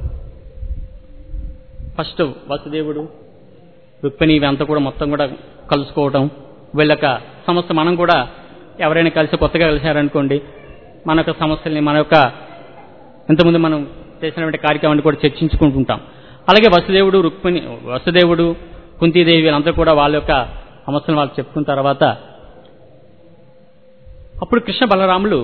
ఫస్ట్ వసుదేవుడు రుక్మిణి ఇవంతా కూడా మొత్తం కూడా కలుసుకోవటం వీళ్ళక సమస్య మనం కూడా ఎవరైనా కలిసి కొత్తగా కలిశారనుకోండి మన యొక్క సమస్యల్ని మన యొక్క ఇంతకుముందు మనం చేసినటువంటి కార్యక్రమాన్ని కూడా చర్చించుకుంటుంటాం అలాగే వసుదేవుడు రుక్మిణి వసుదేవుడు కుంతీదేవి వీళ్ళంతా కూడా వాళ్ళ యొక్క సమస్యలను వాళ్ళు చెప్పుకున్న తర్వాత అప్పుడు కృష్ణ బలరాములు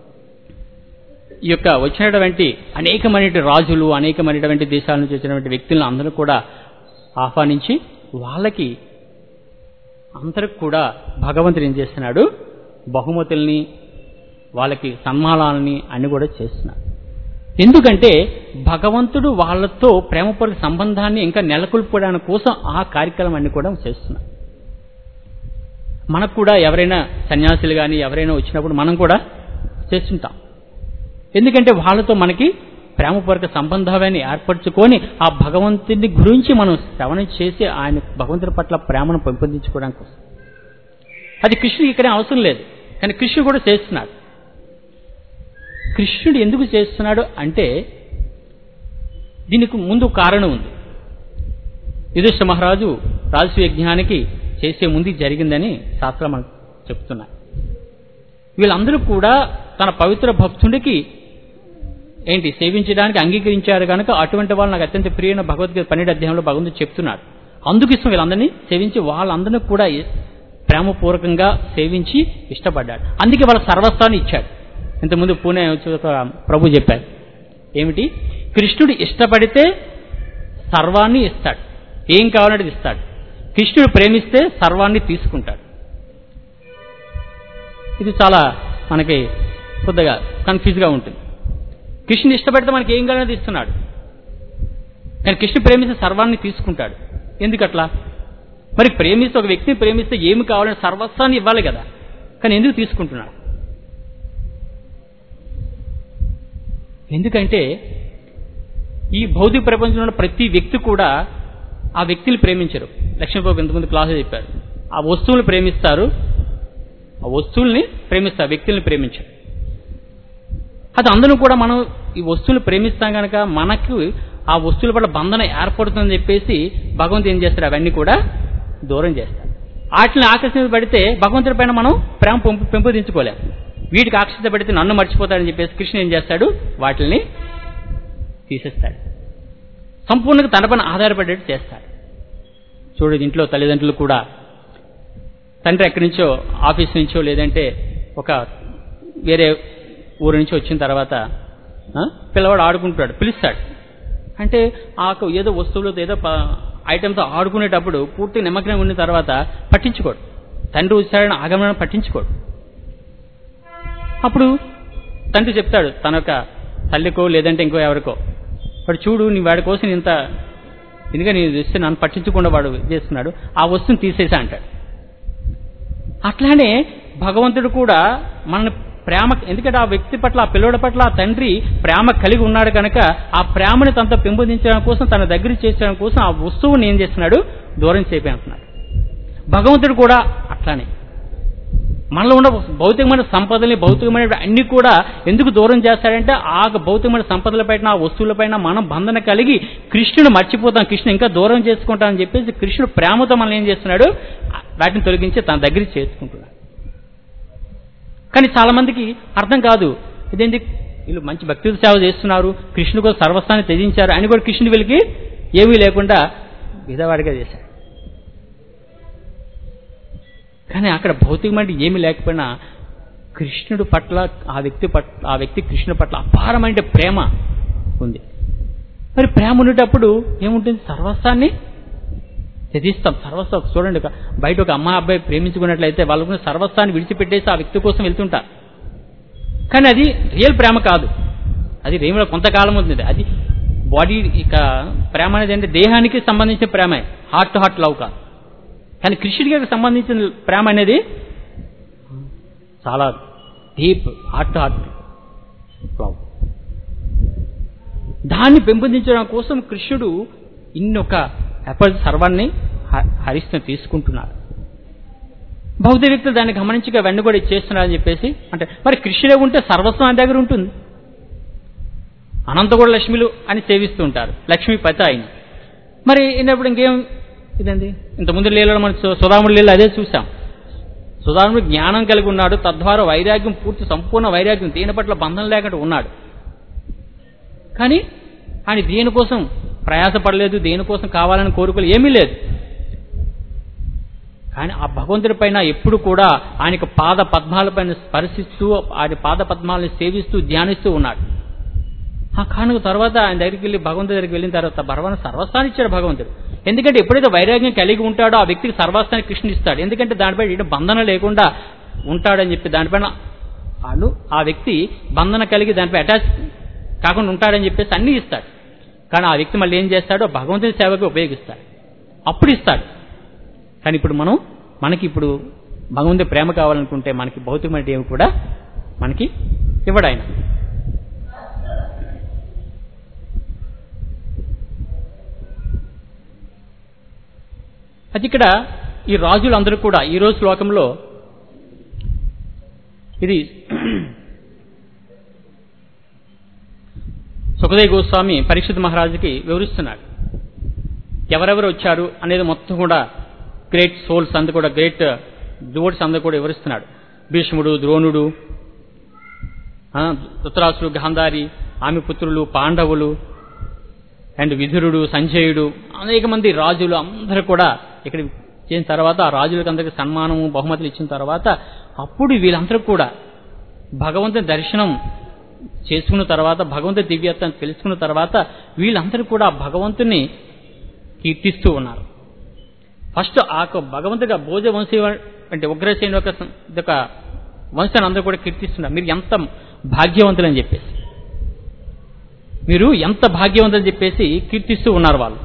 ఈ యొక్క వచ్చినటువంటి అనేకమైనటువంటి రాజులు అనేకమైనటువంటి దేశాల నుంచి వచ్చినటువంటి వ్యక్తులను అందరూ కూడా ఆహ్వానించి వాళ్ళకి అందరికి కూడా భగవంతుడు ఏం చేస్తున్నాడు బహుమతుల్ని వాళ్ళకి సన్మానాలని అన్ని కూడా చేస్తున్నాడు ఎందుకంటే భగవంతుడు వాళ్ళతో ప్రేమపూర్వక సంబంధాన్ని ఇంకా నెలకొల్పడానికి కోసం ఆ కార్యక్రమాన్ని కూడా చేస్తున్నాడు మనకు కూడా ఎవరైనా సన్యాసులు కానీ ఎవరైనా వచ్చినప్పుడు మనం కూడా చేస్తుంటాం ఎందుకంటే వాళ్ళతో మనకి ప్రేమపూర్వక సంబంధాన్ని ఏర్పరచుకొని ఆ భగవంతుని గురించి మనం శ్రవణం చేసి ఆయన భగవంతుడి పట్ల ప్రేమను పెంపొందించుకోవడానికి కోసం అది కృష్ణుడు ఇక్కడే అవసరం లేదు కానీ కృష్ణుడు కూడా చేస్తున్నాడు కృష్ణుడు ఎందుకు చేస్తున్నాడు అంటే దీనికి ముందు కారణం ఉంది యుధిష్ఠ మహారాజు రాజస్వ యజ్ఞానికి చేసే ముందు జరిగిందని శాస్త్రం మనకు చెప్తున్నాయి వీళ్ళందరూ కూడా తన పవిత్ర భక్తుడికి ఏంటి సేవించడానికి అంగీకరించారు కనుక అటువంటి వాళ్ళు నాకు అత్యంత ప్రియమైన భగవద్గీత పన్నెండు అధ్యాయంలో భగవంతుడు చెప్తున్నాడు అందుకు ఇష్టం వీళ్ళందరినీ సేవించి వాళ్ళందరినీ కూడా ప్రేమపూర్వకంగా సేవించి ఇష్టపడ్డాడు అందుకే వాళ్ళ సర్వస్వాన్ని ఇచ్చాడు ఇంతకుముందు పూణే వచ్చి ఒక ప్రభు చెప్పారు ఏమిటి కృష్ణుడు ఇష్టపడితే సర్వాన్ని ఇస్తాడు ఏం కావాలంటే ఇస్తాడు కృష్ణుడు ప్రేమిస్తే సర్వాన్ని తీసుకుంటాడు ఇది చాలా మనకి కొద్దిగా కన్ఫ్యూజ్గా ఉంటుంది కృష్ణుని ఇష్టపడితే మనకి ఏం కావాలనేది ఇస్తున్నాడు కానీ కృష్ణుడు ప్రేమిస్తే సర్వాన్ని తీసుకుంటాడు ఎందుకట్లా మరి ప్రేమిస్తే ఒక వ్యక్తిని ప్రేమిస్తే ఏమి కావాలని సర్వస్వాన్ని ఇవ్వాలి కదా కానీ ఎందుకు తీసుకుంటున్నాడు ఎందుకంటే ఈ భౌతిక ప్రపంచంలో ఉన్న ప్రతి వ్యక్తి కూడా ఆ వ్యక్తిని ప్రేమించరు లక్ష్మీబాబు ఇంతకుముందు క్లాస్ చెప్పారు ఆ వస్తువులు ప్రేమిస్తారు ఆ వస్తువుల్ని ప్రేమిస్తారు వ్యక్తుల్ని ప్రేమించరు అది అందరూ కూడా మనం ఈ వస్తువులు ప్రేమిస్తాం కనుక మనకు ఆ వస్తువుల పట్ల బంధన ఏర్పడుతుందని చెప్పేసి భగవంతుడు ఏం చేస్తారు అవన్నీ కూడా దూరం చేస్తారు వాటిని ఆకర్షించబడితే భగవంతుడి పైన మనం ప్రేమ పెంపు పెంపొందించుకోలేం వీటికి ఆకర్షించబడితే నన్ను మర్చిపోతాడని చెప్పేసి కృష్ణ ఏం చేస్తాడు వాటిని తీసేస్తాడు సంపూర్ణంగా తన పైన ఆధారపడేట్టు చేస్తాడు చూడు ఇంట్లో తల్లిదండ్రులు కూడా తండ్రి ఎక్కడి నుంచో ఆఫీస్ నుంచో లేదంటే ఒక వేరే ఊరు నుంచి వచ్చిన తర్వాత ఆ, పిల్లవాడు ఆడుకుంటాడు పిలుస్తాడు అంటే ఆ ఏదో వస్తువులతో ఏదో ఐటమ్తో ఆడుకునేటప్పుడు పూర్తి నిమగ్నం ఉన్న తర్వాత పట్టించుకోడు తండ్రి వచ్చాడని ఆగమనం పట్టించుకోడు అప్పుడు తండ్రి చెప్తాడు తన యొక్క తల్లికో లేదంటే ఇంకో ఎవరికో వాడు చూడు నీ వాడి కోసం ఇంత ఎందుకంటే నేను ఇస్తే నన్ను పట్టించకుండా వాడు చేస్తున్నాడు ఆ వస్తువుని తీసేసా అంటాడు అట్లానే భగవంతుడు కూడా మనల్ని ప్రేమ ఎందుకంటే ఆ వ్యక్తి పట్ల ఆ పిల్లడి పట్ల ఆ తండ్రి ప్రేమ కలిగి ఉన్నాడు కనుక ఆ ప్రేమని తనతో పెంపొందించడం కోసం తన దగ్గర చేర్చడం కోసం ఆ వస్తువుని ఏం చేస్తున్నాడు దూరం చేపి అంటున్నాడు భగవంతుడు కూడా అట్లానే మనలో ఉన్న భౌతికమైన సంపదల్ని భౌతికమైన అన్ని కూడా ఎందుకు దూరం చేస్తాడంటే ఆ భౌతికమైన సంపదలపైన ఆ వస్తువులపైన మనం బంధన కలిగి కృష్ణుడు మర్చిపోతాం కృష్ణుడు ఇంకా దూరం చేసుకుంటామని చెప్పేసి కృష్ణుడు ప్రేమతో మనం ఏం చేస్తున్నాడు వాటిని తొలగించి తన దగ్గరికి చేర్చుకుంటున్నాడు కానీ చాలా మందికి అర్థం కాదు ఇదేంటి వీళ్ళు మంచి భక్తుల సేవ చేస్తున్నారు కృష్ణుడు కూడా సర్వస్థాన్ని త్యజించారు అని కూడా కృష్ణుడి వీళ్ళకి ఏమీ లేకుండా విధవాడిగా చేశారు కానీ అక్కడ భౌతికమైన ఏమీ లేకపోయినా కృష్ణుడు పట్ల ఆ వ్యక్తి పట్ల ఆ వ్యక్తి కృష్ణుడి పట్ల అపారమైన ప్రేమ ఉంది మరి ప్రేమ ఉండేటప్పుడు ఏముంటుంది సర్వస్వాన్ని త్యజిస్తాం సర్వస్వం చూడండి ఒక- బయట ఒక అమ్మాయి అబ్బాయి ప్రేమించుకున్నట్లయితే వాళ్ళకు సర్వస్వాన్ని విడిచిపెట్టేసి ఆ వ్యక్తి కోసం వెళ్తుంటారు కానీ అది రియల్ ప్రేమ కాదు అది రేములో కొంతకాలం ఉంది అది బాడీ ఇక ప్రేమ అనేది అంటే దేహానికి సంబంధించిన ప్రేమే హార్ట్ టు హార్ట్ లవ్ కాదు కానీ కృష్ణుడికి సంబంధించిన ప్రేమ అనేది చాలా deep heart to heart love దాన్ని పెంపొందించడం కోసం కృష్ణుడు ఇన్నొక ఎఫర్ట్ సర్వాన్ని హ- హరిస్తూ తీసుకుంటున్నాడు భౌతిక వ్యక్తులు దాన్ని గమనించగా వెన్ను కూడా ఇచ్చేస్తున్నారని చెప్పేసి అంటే మరి కృష్ణుడే ఉంటే సర్వస్వం ఆయన దగ్గర ఉంటుంది అనంతగూడ లక్ష్మిలు అని సేవిస్తూ ఉంటారు లక్ష్మీపతి ఆయన మరి అయినప్పుడు ఇంకేం ఇదండి ఇంతకుముందు లీలలో మన సు- సుధాముడి లీల అదే చూసాం సుధాముడు జ్ఞానం కలిగి ఉన్నాడు తద్వారా వైరాగ్యం పూర్తి సంపూర్ణ వైరాగ్యం దేని పట్ల బంధం లేకుండా ఉన్నాడు కానీ ఆయన దేనికోసం ప్రయాసపడలేదు దేనికోసం కావాలని కోరికలు ఏమీ లేదు కానీ ఆ భగవంతుడి పైన ఎప్పుడు కూడా ఆయనకు పాద పద్మాలపైన స్పర్శిస్తూ ఆయన పాద పద్మాలను సేవిస్తూ ధ్యానిస్తూ ఉన్నాడు ఆ కానుక తర్వాత ఆయన దగ్గరికి వెళ్ళి భగవంతుడి దగ్గరికి వెళ్ళిన తర్వాత భగవాన్ సర్వస్థాన్ని ఇచ్చాడు భగవంతుడు ఎందుకంటే ఎప్పుడైతే వైరాగ్యం కలిగి ఉంటాడో ఆ వ్యక్తికి సర్వస్థాన్ని కృష్ణుడు ఇస్తాడు ఎందుకంటే దానిపై ఎటువంటి బంధన లేకుండా ఉంటాడని చెప్పి దానిపైన అను ఆ వ్యక్తి బంధన కలిగి దానిపై అటాచ్ కాకుండా ఉంటాడని చెప్పేసి అన్నీ ఇస్తాడు కానీ ఆ వ్యక్తి మళ్ళీ ఏం చేస్తాడో భగవంతుని సేవకి ఉపయోగిస్తాడు అప్పుడు ఇస్తాడు కానీ ఇప్పుడు మనం మనకి ఇప్పుడు భగవంతుడి ప్రేమ కావాలనుకుంటే మనకి భౌతికమైన ఏమి కూడా మనకి ఇవ్వడు ఆయన అది ఇక్కడ ఈ రాజులందరూ కూడా ఈ రోజు శ్లోకంలో ఇది సుఖదేవ్ గోస్వామి పరీక్షిత్ మహారాజుకి వివరిస్తున్నాడు ఎవరెవరు వచ్చారు అనేది మొత్తం కూడా గ్రేట్ సోల్స్ అందరు కూడా గ్రేట్ డివోట్స్ అందరు కూడా వివరిస్తున్నాడు భీష్ముడు ద్రోణుడు ఆ, ధృతరాష్ట్రుడు గాంధారి ఆమె పుత్రులు పాండవులు అండ్ విధురుడు సంజయుడు అనేక మంది రాజులు అందరూ కూడా ఇక్కడ చేసిన తర్వాత ఆ రాజులకు అందరికి సన్మానము బహుమతులు ఇచ్చిన తర్వాత అప్పుడు వీళ్ళందరూ కూడా భగవంతుని దర్శనం చేసుకున్న తర్వాత భగవంతుని దివ్యత్వం తెలుసుకున్న తర్వాత వీళ్ళందరూ కూడా భగవంతుని కీర్తిస్తూ ఉన్నారు ఫస్ట్ ఆ యొక్క భగవంతుగా భోజ వంశీ అంటే ఉగ్రసేన యొక్క సం- ఇదొక వంశాన్ని అందరూ కూడా కీర్తిస్తున్నారు మీరు ఎంత భాగ్యవంతులని చెప్పేసి మీరు ఎంత భాగ్యవంతులని చెప్పేసి కీర్తిస్తూ ఉన్నారు వాళ్ళు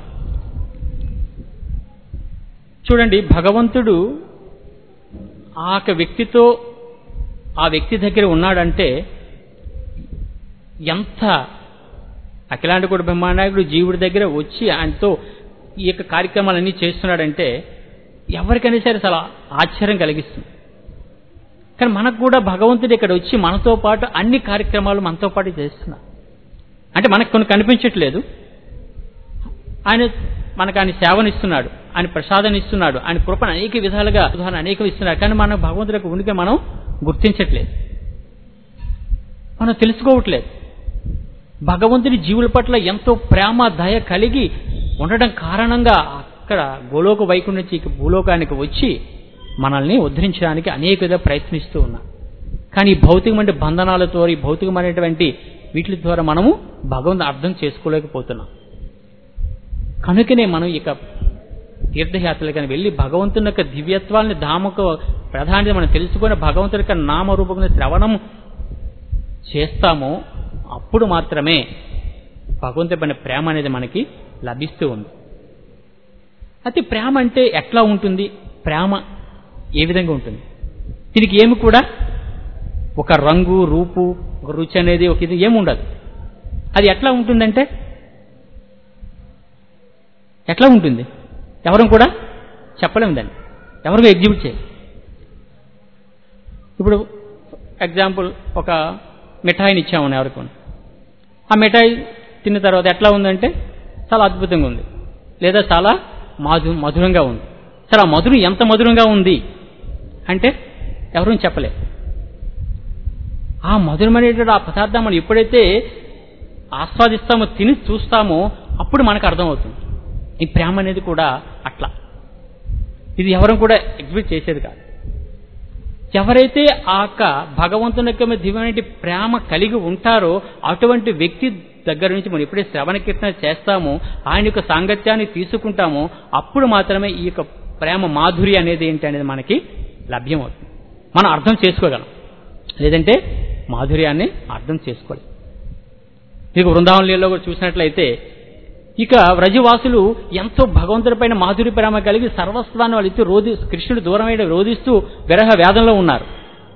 చూడండి భగవంతుడు ఆ యొక్క వ్యక్తితో ఆ వ్యక్తి దగ్గర ఉన్నాడంటే ఎంత అఖిలాండ కూడా బ్రహ్మాండాయుడు జీవుడి దగ్గర వచ్చి ఆయనతో ఈ యొక్క కార్యక్రమాలన్నీ చేస్తున్నాడంటే ఎవరికైనా సరే చాలా ఆశ్చర్యం కలిగిస్తుంది కానీ మనకు కూడా భగవంతుడు ఇక్కడ వచ్చి మనతో పాటు అన్ని కార్యక్రమాలు మనతో పాటు చేస్తున్నారు అంటే మనకు కొన్ని కనిపించట్లేదు ఆయన మనకు ఆయన సేవనిస్తున్నాడు ఆయన ప్రసాదాన్ని ఇస్తున్నాడు ఆయన కృపను అనేక విధాలుగా ఉదాహరణ అనేకం ఇస్తున్నాడు కానీ మనం భగవంతుడి యొక్క ఉనికి మనం గుర్తించట్లేదు మనం తెలుసుకోవట్లేదు భగవంతుని జీవుల పట్ల ఎంతో ప్రేమ దయ కలిగి ఉండడం కారణంగా అక్కడ గోలోక వైకుంఠం నుంచి ఇక భూలోకానికి వచ్చి మనల్ని ఉద్ధరించడానికి అనేక విధంగా ప్రయత్నిస్తూ ఉన్నారు కానీ ఈ భౌతికమైన బంధనాలతో ఈ భౌతికమైనటువంటి వీటి ద్వారా మనము భగవంతుని అర్థం చేసుకోలేకపోతున్నాం కనుకనే మనం ఇక తీర్థయాత్రలకని వెళ్ళి భగవంతుని యొక్క దివ్యత్వాన్ని ధామక ప్రధాని మనం తెలుసుకొని భగవంతుని యొక్క నామరూపమైన శ్రవణం చేస్తామో అప్పుడు మాత్రమే భగవంతుని పైన ప్రేమ అనేది మనకి లభిస్తూ ఉంది అయితే ప్రేమ అంటే ఎట్లా ఉంటుంది ప్రేమ ఏ విధంగా ఉంటుంది దీనికి ఏమి కూడా ఒక రంగు రూపు ఒక రుచి అనేది ఒక ఇది ఏముండదు అది ఎట్లా ఉంటుందంటే ఎట్లా ఉంటుంది ఎవరు కూడా చెప్పలేము దాన్ని ఎవరు ఎగ్జిబిట్ చేయాలి ఇప్పుడు ఎగ్జాంపుల్ ఒక మిఠాయిని ఇచ్చామని ఎవరికి ఆ మిఠాయి తిన్న తర్వాత ఎట్లా ఉందంటే చాలా అద్భుతంగా ఉంది లేదా చాలా మాధు మధురంగా ఉంది సరే ఆ మధురం ఎంత మధురంగా ఉంది అంటే ఎవరూ చెప్పలే ఆ మధురమైనటువంటి ఆ పదార్థం మనం ఎప్పుడైతే ఆస్వాదిస్తామో తిని చూస్తామో అప్పుడు మనకు అర్థమవుతుంది ఈ ప్రేమ అనేది కూడా అట్లా ఇది ఎవరు కూడా ఎగ్జిబిట్ చేసేది కాదు ఎవరైతే ఆ యొక్క భగవంతుని యొక్క దివ్యమైన ప్రేమ కలిగి ఉంటారో అటువంటి వ్యక్తి దగ్గర నుంచి మనం ఎప్పుడైతే శ్రవణ కీర్తన చేస్తామో ఆయన యొక్క సాంగత్యాన్ని తీసుకుంటామో అప్పుడు మాత్రమే ఈ యొక్క ప్రేమ మాధురి అనేది ఏంటి అనేది మనకి లభ్యమవుతుంది మనం అర్థం చేసుకోగలం లేదంటే మాధుర్యాన్ని అర్థం చేసుకోలేదు మీకు బృందావనంలో కూడా చూసినట్లయితే ఇక వ్రజవాసులు ఎంతో భగవంతుడిపైన మాధురి ప్రేమ కలిగి సర్వస్వాన్ని వాళ్ళు ఇచ్చి రోధి కృష్ణుడు దూరమైన రోధిస్తూ విరహ వేదంలో ఉన్నారు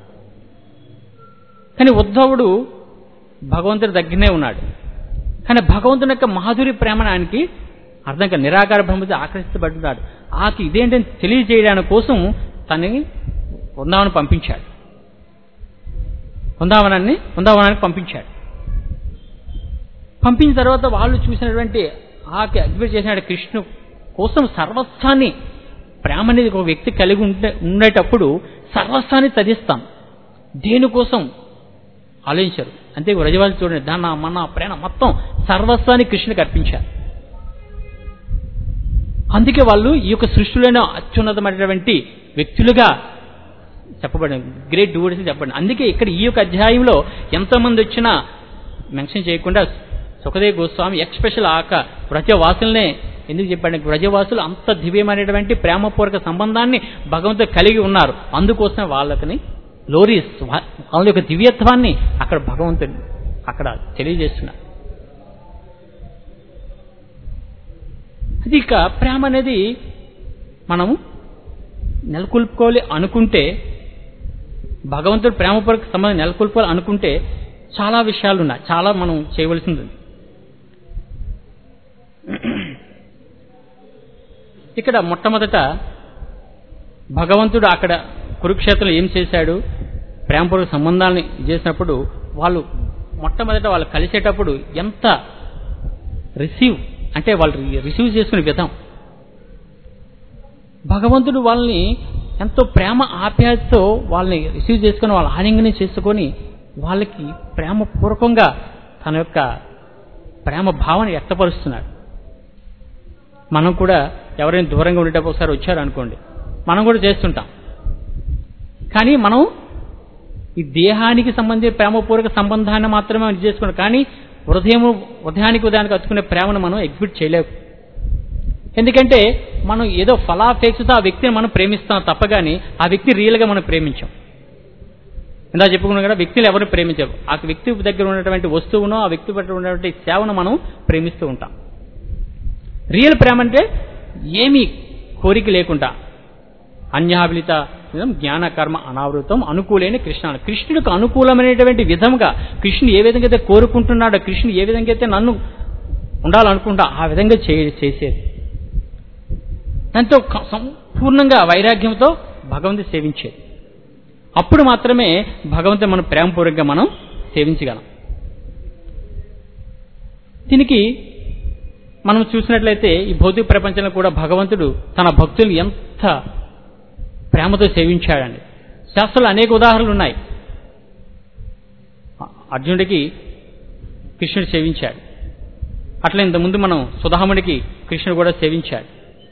కానీ ఉద్ధవుడు భగవంతుడి దగ్గరనే ఉన్నాడు కానీ భగవంతుని యొక్క మాధురి ప్రేమను ఆయనకి అర్థం కాదు నిరాకార బ్రహ్మతో ఆకర్షించబడుతున్నాడు ఆకి ఇదేంటని తెలియజేయడానికి కోసం తనని బృందావనం పంపించాడు బృందావనాన్ని బృందావనానికి పంపించాడు పంపించిన తర్వాత వాళ్ళు చూసినటువంటి ఆకి అగ్ని చేసిన కృష్ణు కోసం సర్వస్వాన్ని ప్రేమ అనేది ఒక వ్యక్తి కలిగి ఉంటే ఉండేటప్పుడు సర్వస్వాన్ని త్యజిస్తాం దేనికోసం ఆలోచించారు అంతే వ్రజవాళ్ళు చూడండి దాన్న మన ప్రేమ మొత్తం సర్వస్వాన్ని కృష్ణునికి అర్పించారు అందుకే వాళ్ళు ఈ యొక్క సృష్టిలోనే అత్యున్నతమైనటువంటి వ్యక్తులుగా చెప్పబడింది గ్రేట్ డూవర్స్ చెప్పండి అందుకే ఇక్కడ ఈ యొక్క అధ్యాయంలో ఎంతమంది వచ్చినా మెన్షన్ చేయకుండా సుఖదేవ్ గోస్వామి ఎక్స్పెషల్ ఆక వ్రజవాసులనే ఎందుకు చెప్పండి వ్రజవాసులు అంత దివ్యమైనటువంటి ప్రేమపూర్వక సంబంధాన్ని భగవంతుడు కలిగి ఉన్నారు అందుకోసం వాళ్ళకని లోరీస్ వాళ్ళ యొక్క దివ్యత్వాన్ని అక్కడ భగవంతుడు అక్కడ తెలియజేస్తున్నారు అది ఇక ప్రేమ అనేది మనము నెలకొల్పుకోవాలి అనుకుంటే భగవంతుడు ప్రేమపూర్వక సంబంధం నెలకొల్పాలి అనుకుంటే చాలా విషయాలు ఉన్నాయి చాలా మనం చేయవలసింది ఉంది ఇక్కడ మొట్టమొదట భగవంతుడు అక్కడ కురుక్షేత్రంలో ఏం చేశాడు ప్రేమపూర్వక సంబంధాలని చేసినప్పుడు వాళ్ళు మొట్టమొదట వాళ్ళు కలిసేటప్పుడు ఎంత రిసీవ్ అంటే వాళ్ళు రిసీవ్ చేసుకునే విధం భగవంతుడు వాళ్ళని ఎంతో ప్రేమ ఆప్యాయతతో వాళ్ళని రిసీవ్ చేసుకొని వాళ్ళ ఆలింగనం చేసుకొని వాళ్ళకి ప్రేమపూర్వకంగా తన యొక్క ప్రేమ భావన వ్యక్తపరుస్తున్నాడు మనం కూడా ఎవరైనా దూరంగా ఉండేటప్పుడు ఒకసారి వచ్చారు అనుకోండి మనం కూడా చేస్తుంటాం కానీ మనం ఈ దేహానికి సంబంధించిన ప్రేమపూర్వక సంబంధాన్ని మాత్రమే మనం చేసుకున్నాం కానీ హృదయం హృదయానికి ఉదయానికి అతుకునే ప్రేమను మనం ఎగ్జిబిట్ చేయలేము ఎందుకంటే మనం ఏదో ఫలాపేక్షతో ఆ వ్యక్తిని మనం ప్రేమిస్తాం తప్పగాని ఆ వ్యక్తి రియల్గా మనం ప్రేమించాం ఇందా చెప్పుకున్నాం కదా వ్యక్తులు ఎవరు ప్రేమించారు ఆ వ్యక్తి దగ్గర ఉన్నటువంటి వస్తువును ఆ వ్యక్తి పట్ల ఉన్నటువంటి సేవను మనం ప్రేమిస్తూ ఉంటాం రియల్ ప్రేమ అంటే ఏమీ కోరిక లేకుండా అన్యాభిలిత జ్ఞాన కర్మ అనావృతం అనుకూలైన కృష్ణ కృష్ణుడికి అనుకూలమైనటువంటి విధంగా కృష్ణుడు ఏ విధంగా అయితే కోరుకుంటున్నాడో కృష్ణుడు ఏ విధంగా అయితే నన్ను ఉండాలనుకుంటా ఆ విధంగా చేసేది దాంతో సంపూర్ణంగా వైరాగ్యంతో భగవంతుడు సేవించేది అప్పుడు మాత్రమే భగవంతుడు మనం ప్రేమపూర్వకంగా మనం సేవించగలం దీనికి మనం చూసినట్లయితే ఈ భౌతిక ప్రపంచంలో కూడా భగవంతుడు తన భక్తులు ఎంత ప్రేమతో సేవించాడండి శాస్త్రంలో అనేక ఉదాహరణలు ఉన్నాయి అర్జునుడికి కృష్ణుడు సేవించాడు అట్లా ఇంతకుముందు మనం సుధాముడికి కృష్ణుడు కూడా సేవించాడు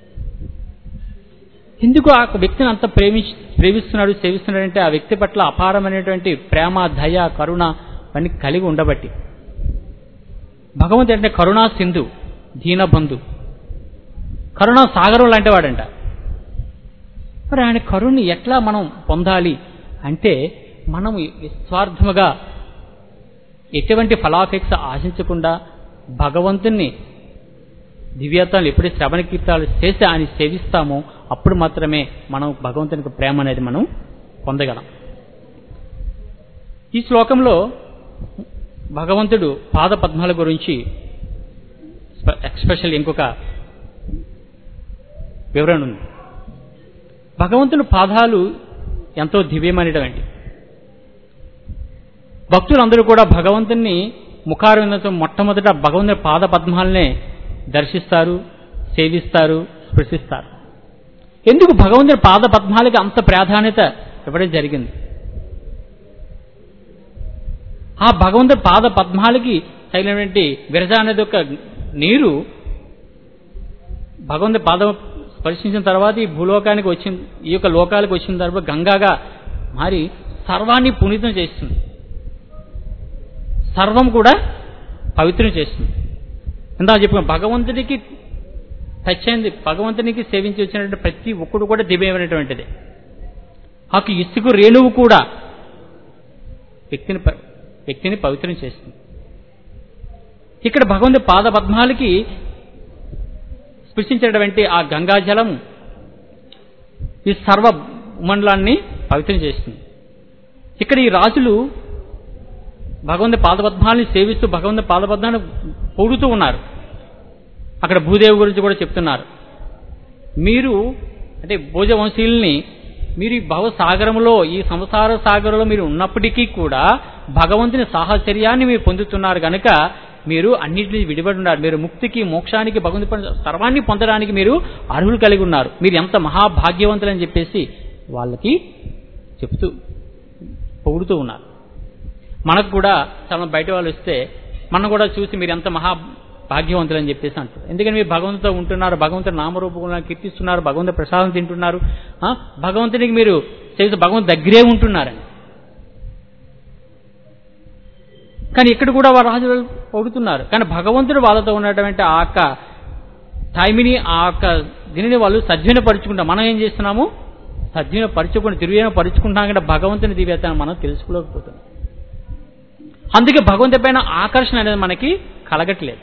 ఎందుకు ఆ వ్యక్తిని అంత ప్రేమి ప్రేమిస్తున్నాడు సేవిస్తున్నాడంటే ఆ వ్యక్తి పట్ల అపారమైనటువంటి ప్రేమ దయ కరుణ ఇవన్నీ కలిగి ఉండబట్టి భగవంతుడు అంటే కరుణా సింధు దీనబంధు కరుణా సాగరం లాంటి వాడంట మరి ఆయన కరుణని ఎట్లా మనం పొందాలి అంటే మనం నిస్వార్థముగా ఎటువంటి ఫలాపేక్ష ఆశించకుండా భగవంతుణ్ణి దివ్యత్వాలు ఎప్పుడు శ్రవణ కీర్తాలు చేసి ఆయన సేవిస్తామో అప్పుడు మాత్రమే మనం భగవంతునికి ప్రేమ అనేది మనం పొందగలం ఈ శ్లోకంలో భగవంతుడు పాద పద్మాల గురించి ఎక్స్పెషల్ ఇంకొక వివరణ ఉంది భగవంతుని పాదాలు ఎంతో దివ్యమైనటువంటి భక్తులందరూ కూడా భగవంతుని ముఖారవిందంతో మొట్టమొదట భగవంతుని పాద పద్మాలనే దర్శిస్తారు సేవిస్తారు స్పృశిస్తారు ఎందుకు భగవంతుని పాద పద్మాలకి అంత ప్రాధాన్యత ఇవ్వడం జరిగింది ఆ భగవంతుని పాద పద్మాలకి తగినటువంటి విరజ అనేది ఒక నీరు భగవంతుని పాదం స్పర్శించిన తర్వాత ఈ భూలోకానికి వచ్చిన ఈ యొక్క లోకాలకు వచ్చిన తర్వాత గంగాగా మారి సర్వాన్ని పునీతం చేస్తుంది సర్వం కూడా పవిత్రం చేస్తుంది ఇందా చెప్పిన భగవంతుడికి టచ్ అయింది భగవంతునికి సేవించి వచ్చినటువంటి ప్రతి ఒక్కడు కూడా దివ్యమైనటువంటిది ఆ ఇసుకు రేణువు కూడా వ్యక్తిని ప- వ్యక్తిని పవిత్రం చేస్తుంది ఇక్కడ భగవంతుడి పాద పద్మాలకి స్పృశించినటువంటి ఆ గంగాజలం ఈ సర్వ మండలాన్ని పవిత్రం చేస్తుంది ఇక్కడ ఈ రాజులు భగవంతుడి పాదపద్మాలని సేవిస్తూ భగవంతుడి పాదపద్మాన్ని పొగుడుతూ ఉన్నారు అక్కడ భూదేవి గురించి కూడా చెప్తున్నారు మీరు అంటే భోజవంశీయుల్ని మీరు ఈ భవసాగరంలో ఈ సంసార సాగరంలో మీరు ఉన్నప్పటికీ కూడా భగవంతుని సాహచర్యాన్ని మీరు పొందుతున్నారు కనుక మీరు అన్నింటినీ విడిపడి ఉన్నారు మీరు ముక్తికి మోక్షానికి భగవంతు పని- సర్వాన్ని పొందడానికి మీరు అర్హులు కలిగి ఉన్నారు మీరు ఎంత మహాభాగ్యవంతులని చెప్పేసి వాళ్ళకి చెప్తూ పొగుడుతూ ఉన్నారు మనకు కూడా చాలా బయట వాళ్ళు వస్తే మనం కూడా చూసి మీరు ఎంత మహా భాగ్యవంతులు అని చెప్పేసి అంటారు ఎందుకని మీరు భగవంతుతో ఉంటున్నారు భగవంతుడి నామరూపంలో కీర్తిస్తున్నారు భగవంతుడి ప్రసాదం తింటున్నారు ఆ, భగవంతునికి మీరు చేసి భగవంతు దగ్గరే ఉంటున్నారని కానీ ఇక్కడ కూడా వారు రాజు పొగుడుతున్నారు కానీ భగవంతుడు వాళ్ళతో ఉన్నటువంటి ఆ యొక్క టైమిని ఆ యొక్క దీనిని వాళ్ళు సద్వినపరుచుకుంటాం మనం ఏం చేస్తున్నాము సద్వినపరచుకుని దుర్వినపరుచుకుంటాం కంటే భగవంతుని దివ్యతను మనం తెలుసుకోలేకపోతున్నాం అందుకే భగవంతుడి పైన ఆకర్షణ అనేది మనకి కలగట్లేదు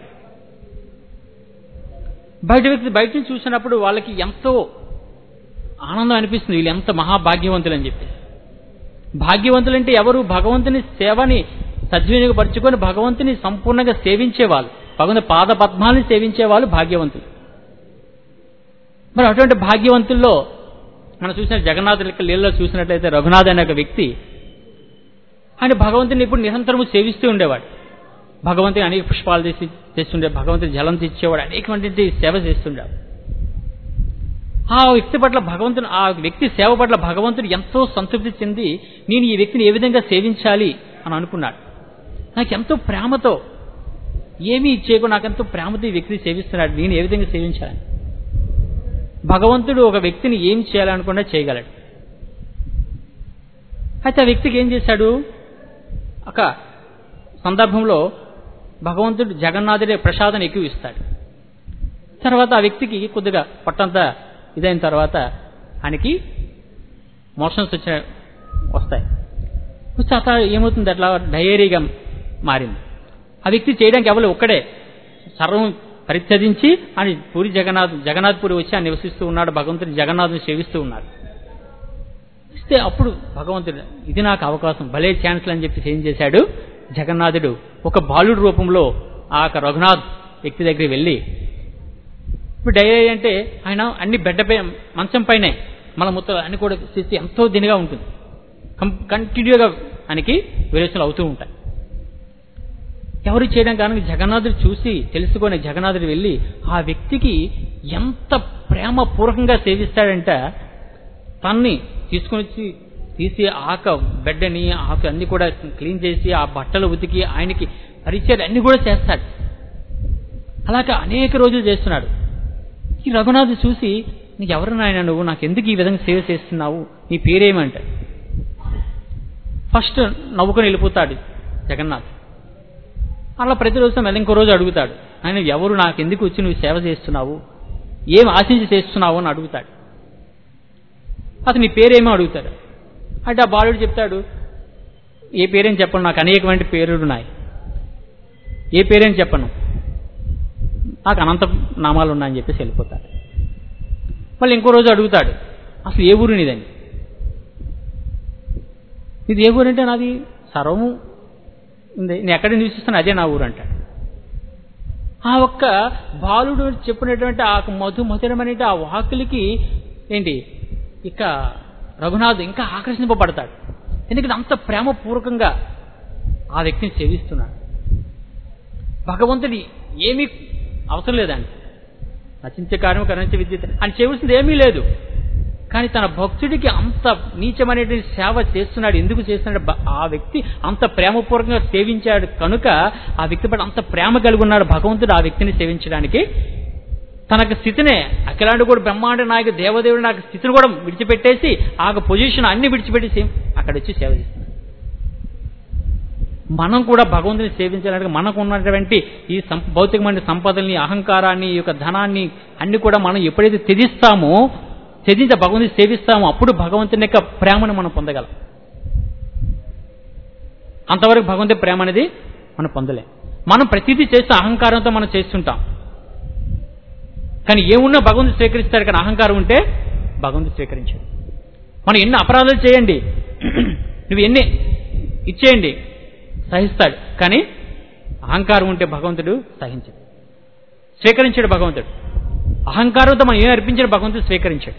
బయట వ్యక్తి బయట నుంచి చూసినప్పుడు వాళ్ళకి ఎంతో ఆనందం అనిపిస్తుంది వీళ్ళు ఎంత మహాభాగ్యవంతులు అని చెప్పి భాగ్యవంతులు అంటే ఎవరు భగవంతుని సేవని సద్వినియోగపరుచుకొని భగవంతుని సంపూర్ణంగా సేవించేవాళ్ళు భగవంతు పాద పద్మాలని సేవించే వాళ్ళు భాగ్యవంతులు మరి అటువంటి భాగ్యవంతుల్లో మనం చూసిన జగన్నాథుల యొక్క లీలలో చూసినట్లయితే రఘునాథ్ అనే ఒక వ్యక్తి ఆయన భగవంతుని ఇప్పుడు నిరంతరము సేవిస్తూ ఉండేవాడు భగవంతుని అనేక పుష్పాలు తీసి తెస్తుండే భగవంతుని జలం తెచ్చేవాడు అనేకటువంటి సేవ చేస్తుండేవాడు ఆ వ్యక్తి పట్ల భగవంతుని ఆ వ్యక్తి సేవ పట్ల భగవంతుడు ఎంతో సంతృప్తి చెంది నేను ఈ వ్యక్తిని ఏ విధంగా సేవించాలి అని అనుకున్నాడు నాకు ఎంతో ప్రేమతో ఏమీ ఇచ్చేయకుండా నాకు ఎంతో ప్రేమతో ఈ వ్యక్తిని సేవిస్తున్నాడు నేను ఏ విధంగా సేవించాలని భగవంతుడు ఒక వ్యక్తిని ఏం చేయాలనుకున్నా చేయగలడు అయితే ఆ వ్యక్తికి ఏం చేశాడు ఒక సందర్భంలో భగవంతుడు జగన్నాథుడే ప్రసాదం ఎక్కువ ఇస్తాడు తర్వాత ఆ వ్యక్తికి కొద్దిగా పొట్టంతా ఇదైన తర్వాత ఆయనకి మోషన్స్ వచ్చిన వస్తాయి వచ్చి అత ఏమవుతుంది అట్లా డయేరీగా మారింది ఆ వ్యక్తి చేయడానికి ఎవరు ఒక్కడే సర్వం పరిత్యజించి ఆయన పూరి జగన్నాథ్ జగన్నాథ్ పూరి వచ్చి ఆయన నివసిస్తూ ఉన్నాడు భగవంతుని జగన్నాథుని సేవిస్తూ ఉన్నాడు ఇస్తే అప్పుడు భగవంతుడు ఇది నాకు అవకాశం భలే ఛాన్స్ అని చెప్పి ఏం చేశాడు జగన్నాథుడు ఒక బాలుడు రూపంలో ఆ యొక్క రఘునాథ్ వ్యక్తి దగ్గరికి వెళ్ళి ఇప్పుడు డైరీ అంటే ఆయన అన్ని బెడ్డపై మంచం పైనే మన ముత్త అన్ని కూడా చేసి ఎంతో దినగా ఉంటుంది కంటిన్యూగా ఆయనకి విరేచనలు అవుతూ ఉంటాయి ఎవరు చేయడం కానీ జగన్నాథుడు చూసి తెలుసుకొని జగన్నాథుడు వెళ్ళి ఆ వ్యక్తికి ఎంత ప్రేమపూర్వకంగా సేవిస్తాడంట తన్ని తీసుకొని వచ్చి తీసి ఆక బెడ్డని ఆక అన్ని కూడా క్లీన్ చేసి ఆ బట్టలు ఉతికి ఆయనకి పరిచయాలు అన్ని కూడా చేస్తాడు అలాగే అనేక రోజులు చేస్తున్నాడు ఈ రఘునాథ్ చూసి నీకు ఎవరు నాయన నువ్వు నాకు ఎందుకు ఈ విధంగా సేవ చేస్తున్నావు నీ పేరేమంట ఫస్ట్ నవ్వుకొని వెళ్ళిపోతాడు జగన్నాథ్ అలా ప్రతిరోజు మళ్ళీ ఇంకో రోజు అడుగుతాడు ఆయన ఎవరు నాకు ఎందుకు వచ్చి నువ్వు సేవ చేస్తున్నావు ఏం ఆశించి చేస్తున్నావు అని అడుగుతాడు అతను నీ పేరేమో అడుగుతాడు అంటే ఆ బాలుడు చెప్తాడు ఏ పేరేం చెప్పను నాకు అనేకమైన పేర్లు ఉన్నాయి ఏ పేరేం చెప్పను నాకు అనంత నామాలు ఉన్నాయని చెప్పేసి వెళ్ళిపోతాడు మళ్ళీ ఇంకో రోజు అడుగుతాడు అసలు ఏ ఊరు నీదని ఇది ఏ ఊరు అంటే నాది సర్వము ఉంది నేను ఎక్కడ నివసిస్తాను అదే నా ఊరు అంటాడు ఆ ఒక్క బాలుడు చెప్పినటువంటి ఆ మధు మధురమైన ఆ వాకులకి ఏంటి ఇక రఘునాథ్ ఇంకా ఆకర్షింపబడతాడు ఎందుకంటే అంత ప్రేమపూర్వకంగా ఆ వ్యక్తిని సేవిస్తున్నాడు భగవంతుడి ఏమీ అవసరం లేదండి నచించే కార్యం కరణించే విద్య అని చేయవలసింది ఏమీ లేదు కానీ తన భక్తుడికి అంత నీచమైనటువంటి సేవ చేస్తున్నాడు ఎందుకు చేస్తున్నాడు బ- ఆ వ్యక్తి అంత ప్రేమపూర్వకంగా సేవించాడు కనుక ఆ వ్యక్తి పట్ల అంత ప్రేమ కలిగి ఉన్నాడు భగవంతుడు ఆ వ్యక్తిని సేవించడానికి తనకు స్థితినే అఖిలాండు కూడా బ్రహ్మాండ నాయకు దేవదేవుడు నాకు స్థితిని కూడా విడిచిపెట్టేసి ఆ పొజిషన్ అన్ని విడిచిపెట్టేసి అక్కడ వచ్చి సేవ చేస్తున్నాడు మనం కూడా భగవంతుని సేవించాలంటే మనకు ఉన్నటువంటి ఈ సం భౌతికమైన సంపదల్ని అహంకారాన్ని ఈ యొక్క ధనాన్ని అన్ని కూడా మనం ఎప్పుడైతే త్యజిస్తామో త్యజించి భగవంతుని సేవిస్తామో అప్పుడు భగవంతుని యొక్క ప్రేమను మనం పొందగలం అంతవరకు భగవంతుని ప్రేమ అనేది మనం పొందలేం మనం ప్రతిదీ చేస్తే అహంకారంతో మనం చేస్తుంటాం కానీ ఏమున్నా భగవంతుడు స్వీకరిస్తాడు కానీ అహంకారం ఉంటే భగవంతుడు స్వీకరించాడు మనం ఎన్ని అపరాధాలు చేయండి నువ్వు ఎన్ని ఇచ్చేయండి సహిస్తాడు కానీ అహంకారం ఉంటే భగవంతుడు సహించడు స్వీకరించాడు భగవంతుడు అహంకారంతో మనం ఏం అర్పించాడు భగవంతుడు స్వీకరించాడు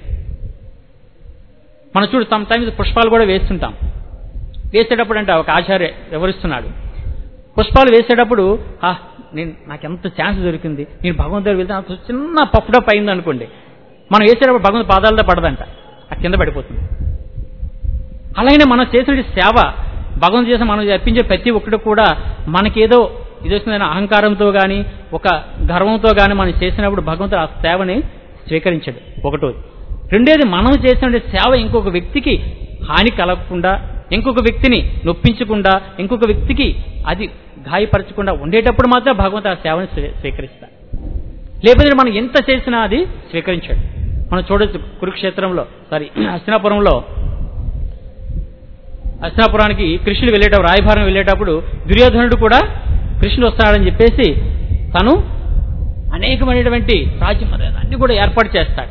మనం చూడు సమ్ టైమ్స్ పుష్పాలు కూడా వేస్తుంటాం వేసేటప్పుడు అంటే ఒక ఆచార్య వివరిస్తున్నాడు పుష్పాలు వేసేటప్పుడు "ఆ, నేను నాకు ఎంత ఛాన్స్ దొరికింది నేను భగవంతుడు వెళ్తే నాకు చిన్న పప్పుడప్ అయింది అనుకోండి మనం వేసేటప్పుడు భగవంతు పాదాలతో పడదంట ఆ కింద పడిపోతుంది అలాగే మనం చేసిన సేవ భగవంతు చేసిన మనం అర్పించే ప్రతి ఒక్కటి కూడా మనకేదో ఇది వచ్చిన అహంకారంతో కానీ ఒక గర్వంతో కానీ మనం చేసినప్పుడు భగవంతుడు ఆ సేవని స్వీకరించాడు ఒకటోది రెండోది మనం చేసిన సేవ ఇంకొక వ్యక్తికి హాని కలగకుండా ఇంకొక వ్యక్తిని నొప్పించకుండా ఇంకొక వ్యక్తికి అది గాయపరచకుండా ఉండేటప్పుడు మాత్రం భగవంతుడు ఆ సేవని స్వీ- స్వీకరిస్తాడు లేకపోతే మనం ఎంత చేసినా అది స్వీకరించాడు మనం చూడొచ్చు కురుక్షేత్రంలో సారీ హస్తినాపురంలో హస్తినాపురానికి కృష్ణుడు వెళ్ళేటప్పుడు రాయభారం వెళ్ళేటప్పుడు దుర్యోధనుడు కూడా కృష్ణుడు వస్తాడని చెప్పేసి తను అనేకమైనటువంటి రాజ్యం అన్ని కూడా ఏర్పాటు చేస్తాడు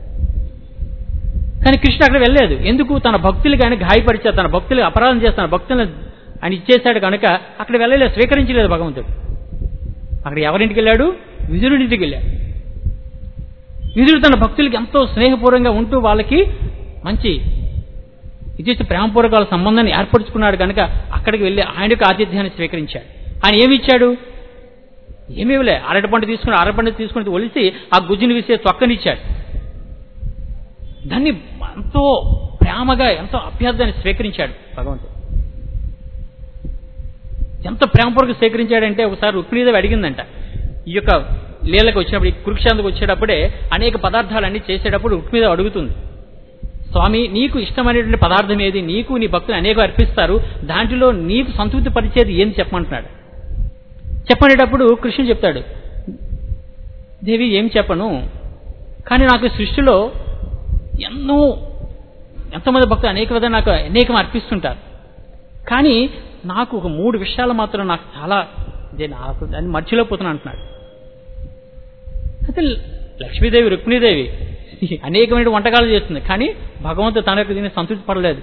కానీ కృష్ణుడు అక్కడ వెళ్ళలేదు ఎందుకు తన భక్తులకి ఆయన గాయపరిచాడు తన భక్తులు అపరాధం చేస్తాను భక్తులను ఆయన ఇచ్చేశాడు కనుక అక్కడ వెళ్ళలేదు స్వీకరించలేదు భగవంతుడు అక్కడ ఎవరింటికి వెళ్ళాడు విదురుడింటికి వెళ్ళాడు విదురుడు తన భక్తులకి ఎంతో స్నేహపూర్వకంగా ఉంటూ వాళ్ళకి మంచి ఇది ప్రేమపూర్వకాల సంబంధాన్ని ఏర్పరచుకున్నాడు కనుక అక్కడికి వెళ్ళి ఆయన యొక్క ఆతిథ్యాన్ని స్వీకరించాడు ఆయన ఏమి ఇచ్చాడు ఏమీ ఇవ్వలే అరటి పండు తీసుకుని అరటి పండు తీసుకుని ఒలిసి ఆ గుజ్జుని విసే తొక్కనిచ్చాడు దాన్ని ఎంతో ప్రేమగా ఎంతో అభ్యర్థాన్ని స్వీకరించాడు భగవంతుడు ఎంత ప్రేమపూర్వక స్వీకరించాడంటే ఒకసారి రుక్మిణీదేవి అడిగిందంట ఈ యొక్క లీలకు వచ్చినప్పుడు ఈ కురుక్షేత్రకు వచ్చేటప్పుడే అనేక పదార్థాలు అన్ని చేసేటప్పుడు రుక్మిణీదేవి అడుగుతుంది స్వామి నీకు ఇష్టమైనటువంటి పదార్థం ఏది నీకు నీ భక్తులు అనేక అర్పిస్తారు దాంట్లో నీకు సంతృప్తి పరిచేది ఏం చెప్పమంటున్నాడు చెప్పనేటప్పుడు కృష్ణుడు చెప్తాడు దేవి ఏం చెప్పను కానీ నాకు ఈ సృష్టిలో ఎన్నో ఎంతోమంది భక్తులు అనేక విధంగా నాకు అనేకం అర్పిస్తుంటారు కానీ నాకు ఒక మూడు విషయాలు మాత్రం నాకు చాలా ఇదే నాకు దాన్ని మర్చిపోతున్నా అంటున్నాడు అయితే లక్ష్మీదేవి రుక్మిణీదేవి అనేకమైన వంటకాలు చేస్తుంది కానీ భగవంతుడు తన యొక్క దీన్ని సంతృప్తి పడలేదు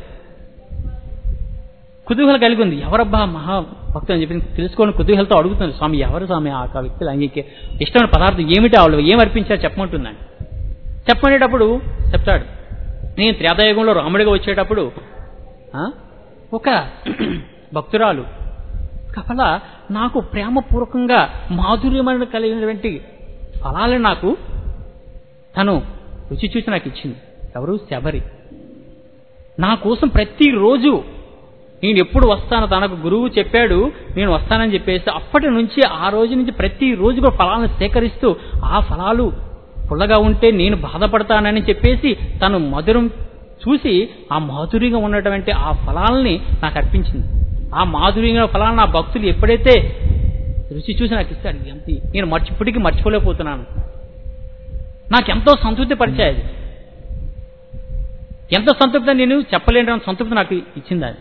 కుతూహలం కలిగి ఉంది ఎవరబ్బా మహా భక్తులు అని చెప్పి తెలుసుకొని కుతూహలతో అడుగుతుంది స్వామి ఎవరు స్వామి ఆ యొక్క వ్యక్తులు అంగీకే ఇష్టమైన పదార్థం ఏమిటి వాళ్ళు ఏం అర్పించారు చెప్పమంటుందండి చెప్పనేటప్పుడు చెప్తాడు నేను త్రేతాయుగంలో రాముడిగా వచ్చేటప్పుడు ఆ, ఒక భక్తురాలు కపల నాకు ప్రేమపూర్వకంగా మాధుర్యమైన కలిగినటువంటి ఫలాలను నాకు తను రుచి చూసి నాకు ఇచ్చింది ఎవరు శబరి నా కోసం ప్రతిరోజు నేను ఎప్పుడు వస్తానో తనకు గురువు చెప్పాడు నేను వస్తానని చెప్పేసి అప్పటి నుంచి ఆ రోజు నుంచి ప్రతి రోజు కూడా ఫలాలను సేకరిస్తూ ఆ ఫలాలు పుల్లగా ఉంటే నేను బాధపడతానని చెప్పేసి తను మధురం చూసి ఆ మాధుర్యంగా ఉన్నటువంటి ఆ ఫలాల్ని నాకు అర్పించింది ఆ మాధుర్యంగా ఫలాలను నా భక్తులు ఎప్పుడైతే రుచి చూసి నాకు ఇస్తాడు ఎంత నేను మర్చి ఇప్పటికీ మర్చిపోలేకపోతున్నాను నాకెంతో సంతృప్తి పరిచాయి అది ఎంత సంతృప్తి అని నేను చెప్పలేని సంతృప్తి నాకు ఇచ్చింది అది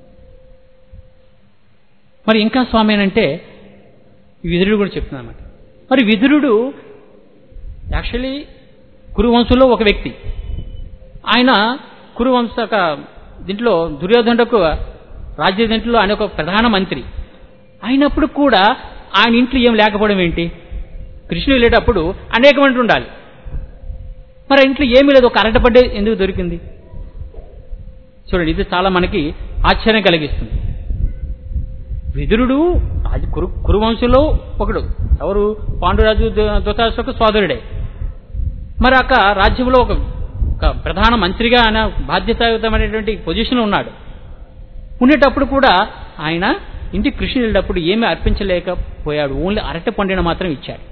మరి ఇంకా స్వామి అంటే విదురుడు కూడా చెప్తుంది అనమాట మరి విదురుడు యాక్చువల్లీ కురువంశంలో ఒక వ్యక్తి ఆయన కురువంశ ఒక దీంట్లో దుర్యోధనుడకు రాజ్యదంట్లో ఆయన ఒక ప్రధాన మంత్రి అయినప్పుడు కూడా ఆయన ఇంట్లో ఏం లేకపోవడం ఏంటి కృష్ణుడు వెళ్ళేటప్పుడు అనేక మంది ఉండాలి మరి ఆ ఇంట్లో ఏమీ లేదు ఒక అరటపడ్డే ఎందుకు దొరికింది చూడండి ఇది చాలా మనకి ఆశ్చర్యం కలిగిస్తుంది విదురుడు రాజు కురు కురువంశంలో ఒకడు ఎవరు పాండురాజు దుతాశకు సోదరుడే మరి అక్క రాజ్యంలో ఒక ఒక ప్రధాన మంత్రిగా ఆయన బాధ్యతాయుతమైనటువంటి పొజిషన్ ఉన్నాడు ఉండేటప్పుడు కూడా ఆయన ఇంటి కృషి వెళ్ళేటప్పుడు ఏమీ అర్పించలేకపోయాడు ఓన్లీ అరటి పండిన మాత్రం ఇచ్చాడు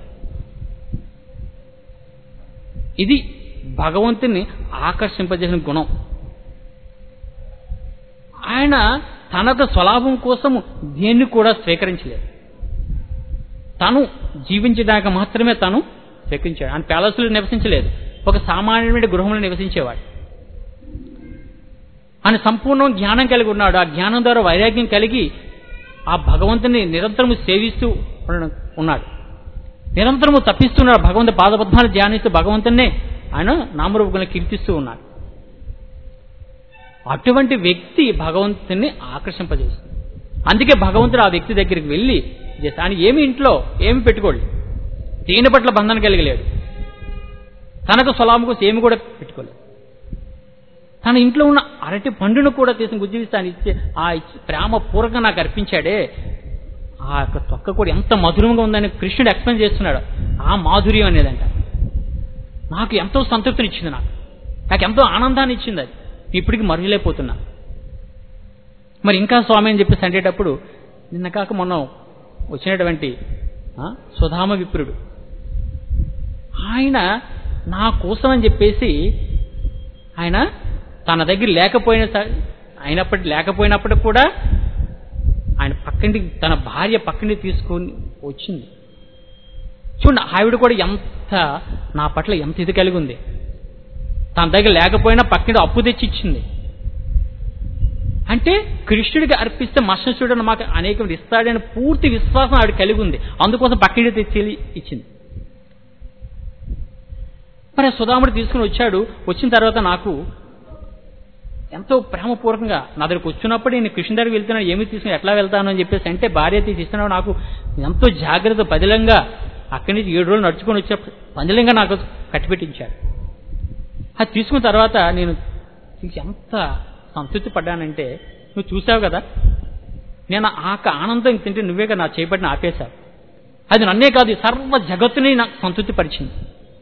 ఇది భగవంతుని ఆకర్షింపజేసిన గుణం ఆయన తనకు స్వలాభం కోసం దేన్ని కూడా స్వీకరించలేదు తను జీవించడానికి మాత్రమే తను స్వీకరించాడు ఆయన ప్యాలెస్లో నివసించలేదు ఒక సామాన్యమైన గృహంలో నివసించేవాడు ఆయన సంపూర్ణ జ్ఞానం కలిగి ఉన్నాడు ఆ జ్ఞానం ద్వారా వైరాగ్యం కలిగి ఆ భగవంతుని నిరంతరము సేవిస్తూ ఉండడం- ఉన్నాడు నిరంతరము తప్పిస్తున్నాడు భగవంతు పాదపద్మాలు ధ్యానిస్తూ భగవంతున్నే ఆయన నామరూపంగా కీర్తిస్తూ ఉన్నాడు అటువంటి వ్యక్తి భగవంతుని ఆకర్షింపజేస్తుంది అందుకే భగవంతుడు ఆ వ్యక్తి దగ్గరికి వెళ్ళి చేస్తా ఆయన ఏమి ఇంట్లో ఏమి పెట్టుకోడు దేని పట్ల బంధన కలిగలేడు తనకు స్వలాభం కోసం ఏమి కూడా పెట్టుకోలేదు తన ఇంట్లో ఉన్న అరటి పండును కూడా తీసుకుని గుజ్జివిస్తే ఆయన ఇచ్చే ఆ ఇచ్చే ప్రేమ పూర్వకంగా నాకు అర్పించాడే ఆ యొక్క తొక్క కూడా ఎంత మధురంగా ఉందని కృష్ణుడు ఎక్స్ప్లెయిన్ చేస్తున్నాడు ఆ మాధుర్యం అనేదంట నాకు ఎంతో సంతృప్తిని ఇచ్చింది నాకు నాకు ఎంతో ఆనందాన్ని ఇచ్చింది అది ఇప్పటికి మరుగలేకపోతున్నా మరి ఇంకా స్వామి అని చెప్పేసి అంటేటప్పుడు నిన్న కాక మొన్న వచ్చినటువంటి ఆ, సుధామ విప్రుడు ఆయన నా కోసం అని చెప్పేసి ఆయన తన దగ్గర లేకపోయిన స- అయినప్పటి లేకపోయినప్పటికి కూడా ఆయన పక్కింటి తన భార్య పక్కింటి తీసుకొని వచ్చింది చూడండి ఆవిడ కూడా ఎంత నా పట్ల ఎంత ఇది కలిగి ఉంది తన దగ్గర లేకపోయినా పక్కింటి అప్పు తెచ్చి ఇచ్చింది అంటే కృష్ణుడికి అర్పిస్తే మత్స్యుడు మాకు అనేకం ఇస్తాడని పూర్తి విశ్వాసం ఆవిడ కలిగి ఉంది అందుకోసం పక్కింటి తెచ్చి ఇచ్చింది మరి ఆ సుధాముడు తీసుకుని వచ్చాడు వచ్చిన తర్వాత నాకు ఎంతో ప్రేమపూర్వకంగా నా దగ్గరకు వచ్చినప్పుడు నేను కృష్ణ దగ్గరికి వెళ్తున్నాను ఏమి తీసుకుని ఎట్లా వెళ్తాను అని చెప్పేసి అంటే భార్య తీసి ఇస్తున్నావు నాకు ఎంతో జాగ్రత్త పదిలంగా అక్కడి నుంచి ఏడు రోజులు నడుచుకొని వచ్చే పదిలంగా నాకు కట్టిపెట్టించాడు అది తీసుకున్న తర్వాత నేను ఎంత సంతృప్తి పడ్డానంటే నువ్వు చూసావు కదా నేను ఆ యొక్క ఆనందం తింటే నువ్వే కదా నా చేపట్టిన ఆపేశావు అది నన్నే కాదు ఈ సర్వ జగత్తుని నాకు సంతృప్తి పరిచింది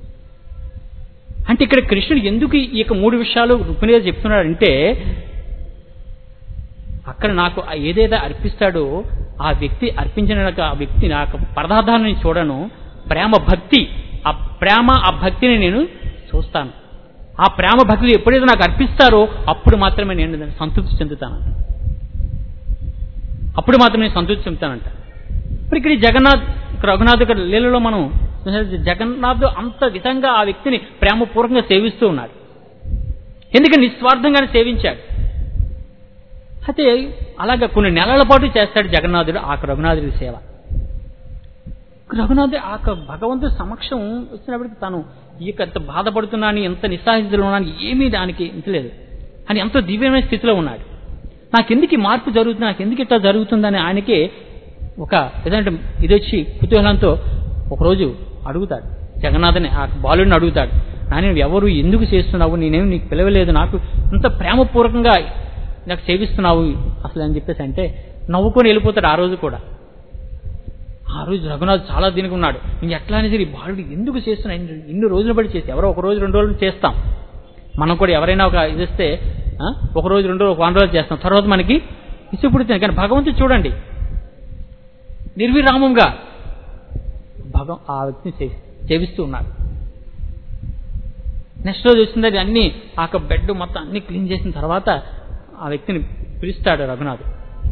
అంటే ఇక్కడ కృష్ణుడు ఎందుకు ఈ యొక్క మూడు విషయాలు రుక్మిణిగా చెప్తున్నాడంటే అక్కడ నాకు ఆ ఏదైతే అర్పిస్తాడో ఆ వ్యక్తి అర్పించిన నాకు ఆ వ్యక్తి నాకు పదార్థాన్ని చూడను ప్రేమ భక్తి ఆ ప్రేమ ఆ భక్తిని నేను చూస్తాను ఆ ప్రేమ భక్తి ఎప్పుడైతే నాకు అర్పిస్తారో అప్పుడు మాత్రమే నేను దాన్ని సంతృప్తి చెందుతాను అప్పుడు మాత్రమే నేను సంతృప్తి చెందుతానంట ఇప్పుడు ఇక్కడ ఈ జగన్నాథ్ రఘునాథ్ ఇక్కడ లీలలో మనం జగన్నాథ్ అంత విధంగా ఆ వ్యక్తిని ప్రేమపూర్వకంగా సేవిస్తూ ఉన్నాడు ఎందుకంటే నిస్వార్థంగానే సేవించాడు అయితే అలాగా కొన్ని నెలల పాటు చేస్తాడు జగన్నాథుడు ఆ రఘునాథుడి సేవ రఘునాథుడు ఆ భగవంతుడి సమక్షం వచ్చినప్పటికి తాను ఈ యొక్క ఎంత బాధపడుతున్నాను ఎంత నిస్సాహితులు ఉన్నాను ఏమీ దానికి ఇంతలేదు అని ఎంతో దివ్యమైన స్థితిలో ఉన్నాడు నాకెందుకు ఈ మార్పు జరుగుతుంది నాకు ఎందుకు ఇట్లా జరుగుతుందని ఆయనకే ఒక ఏదంటే ఇది వచ్చి కుతూహలంతో ఒకరోజు అడుగుతాడు జగన్నాథని ఆ బాలుడిని అడుగుతాడు నాయన ఎవరు ఎందుకు చేస్తున్నావు నేనేమి నీకు పిలవలేదు నాకు ఇంత ప్రేమపూర్వకంగా నాకు సేవిస్తున్నావు అసలు అని చెప్పేసి అంటే నవ్వుకొని వెళ్ళిపోతాడు ఆ రోజు కూడా ఆ రోజు రఘునాథ్ చాలా దీనికి ఉన్నాడు నేను ఎట్లా అనేది ఈ బాలుడు ఎందుకు చేస్తున్నా ఇన్ని ఇన్ని రోజులు బట్టి చేసి ఎవరో ఒక రోజు రెండు రోజులు చేస్తాం మనం కూడా ఎవరైనా ఒక ఇది ఇస్తే ఆ, ఒక రోజు రెండు రోజులు ఒక వారం రోజులు చేస్తాం తర్వాత మనకి ఇసు పుడుతుంది కానీ భగవంతుడు చూడండి నిర్విరామంగా భగవ ఆ వ్యక్తిని సే- సేవిస్తూ ఉన్నాడు నెక్స్ట్ రోజు వచ్చింది అది అన్ని ఆ యొక్క బెడ్ మొత్తం అన్ని క్లీన్ చేసిన తర్వాత ఆ వ్యక్తిని పిలుస్తాడు రఘునాథ్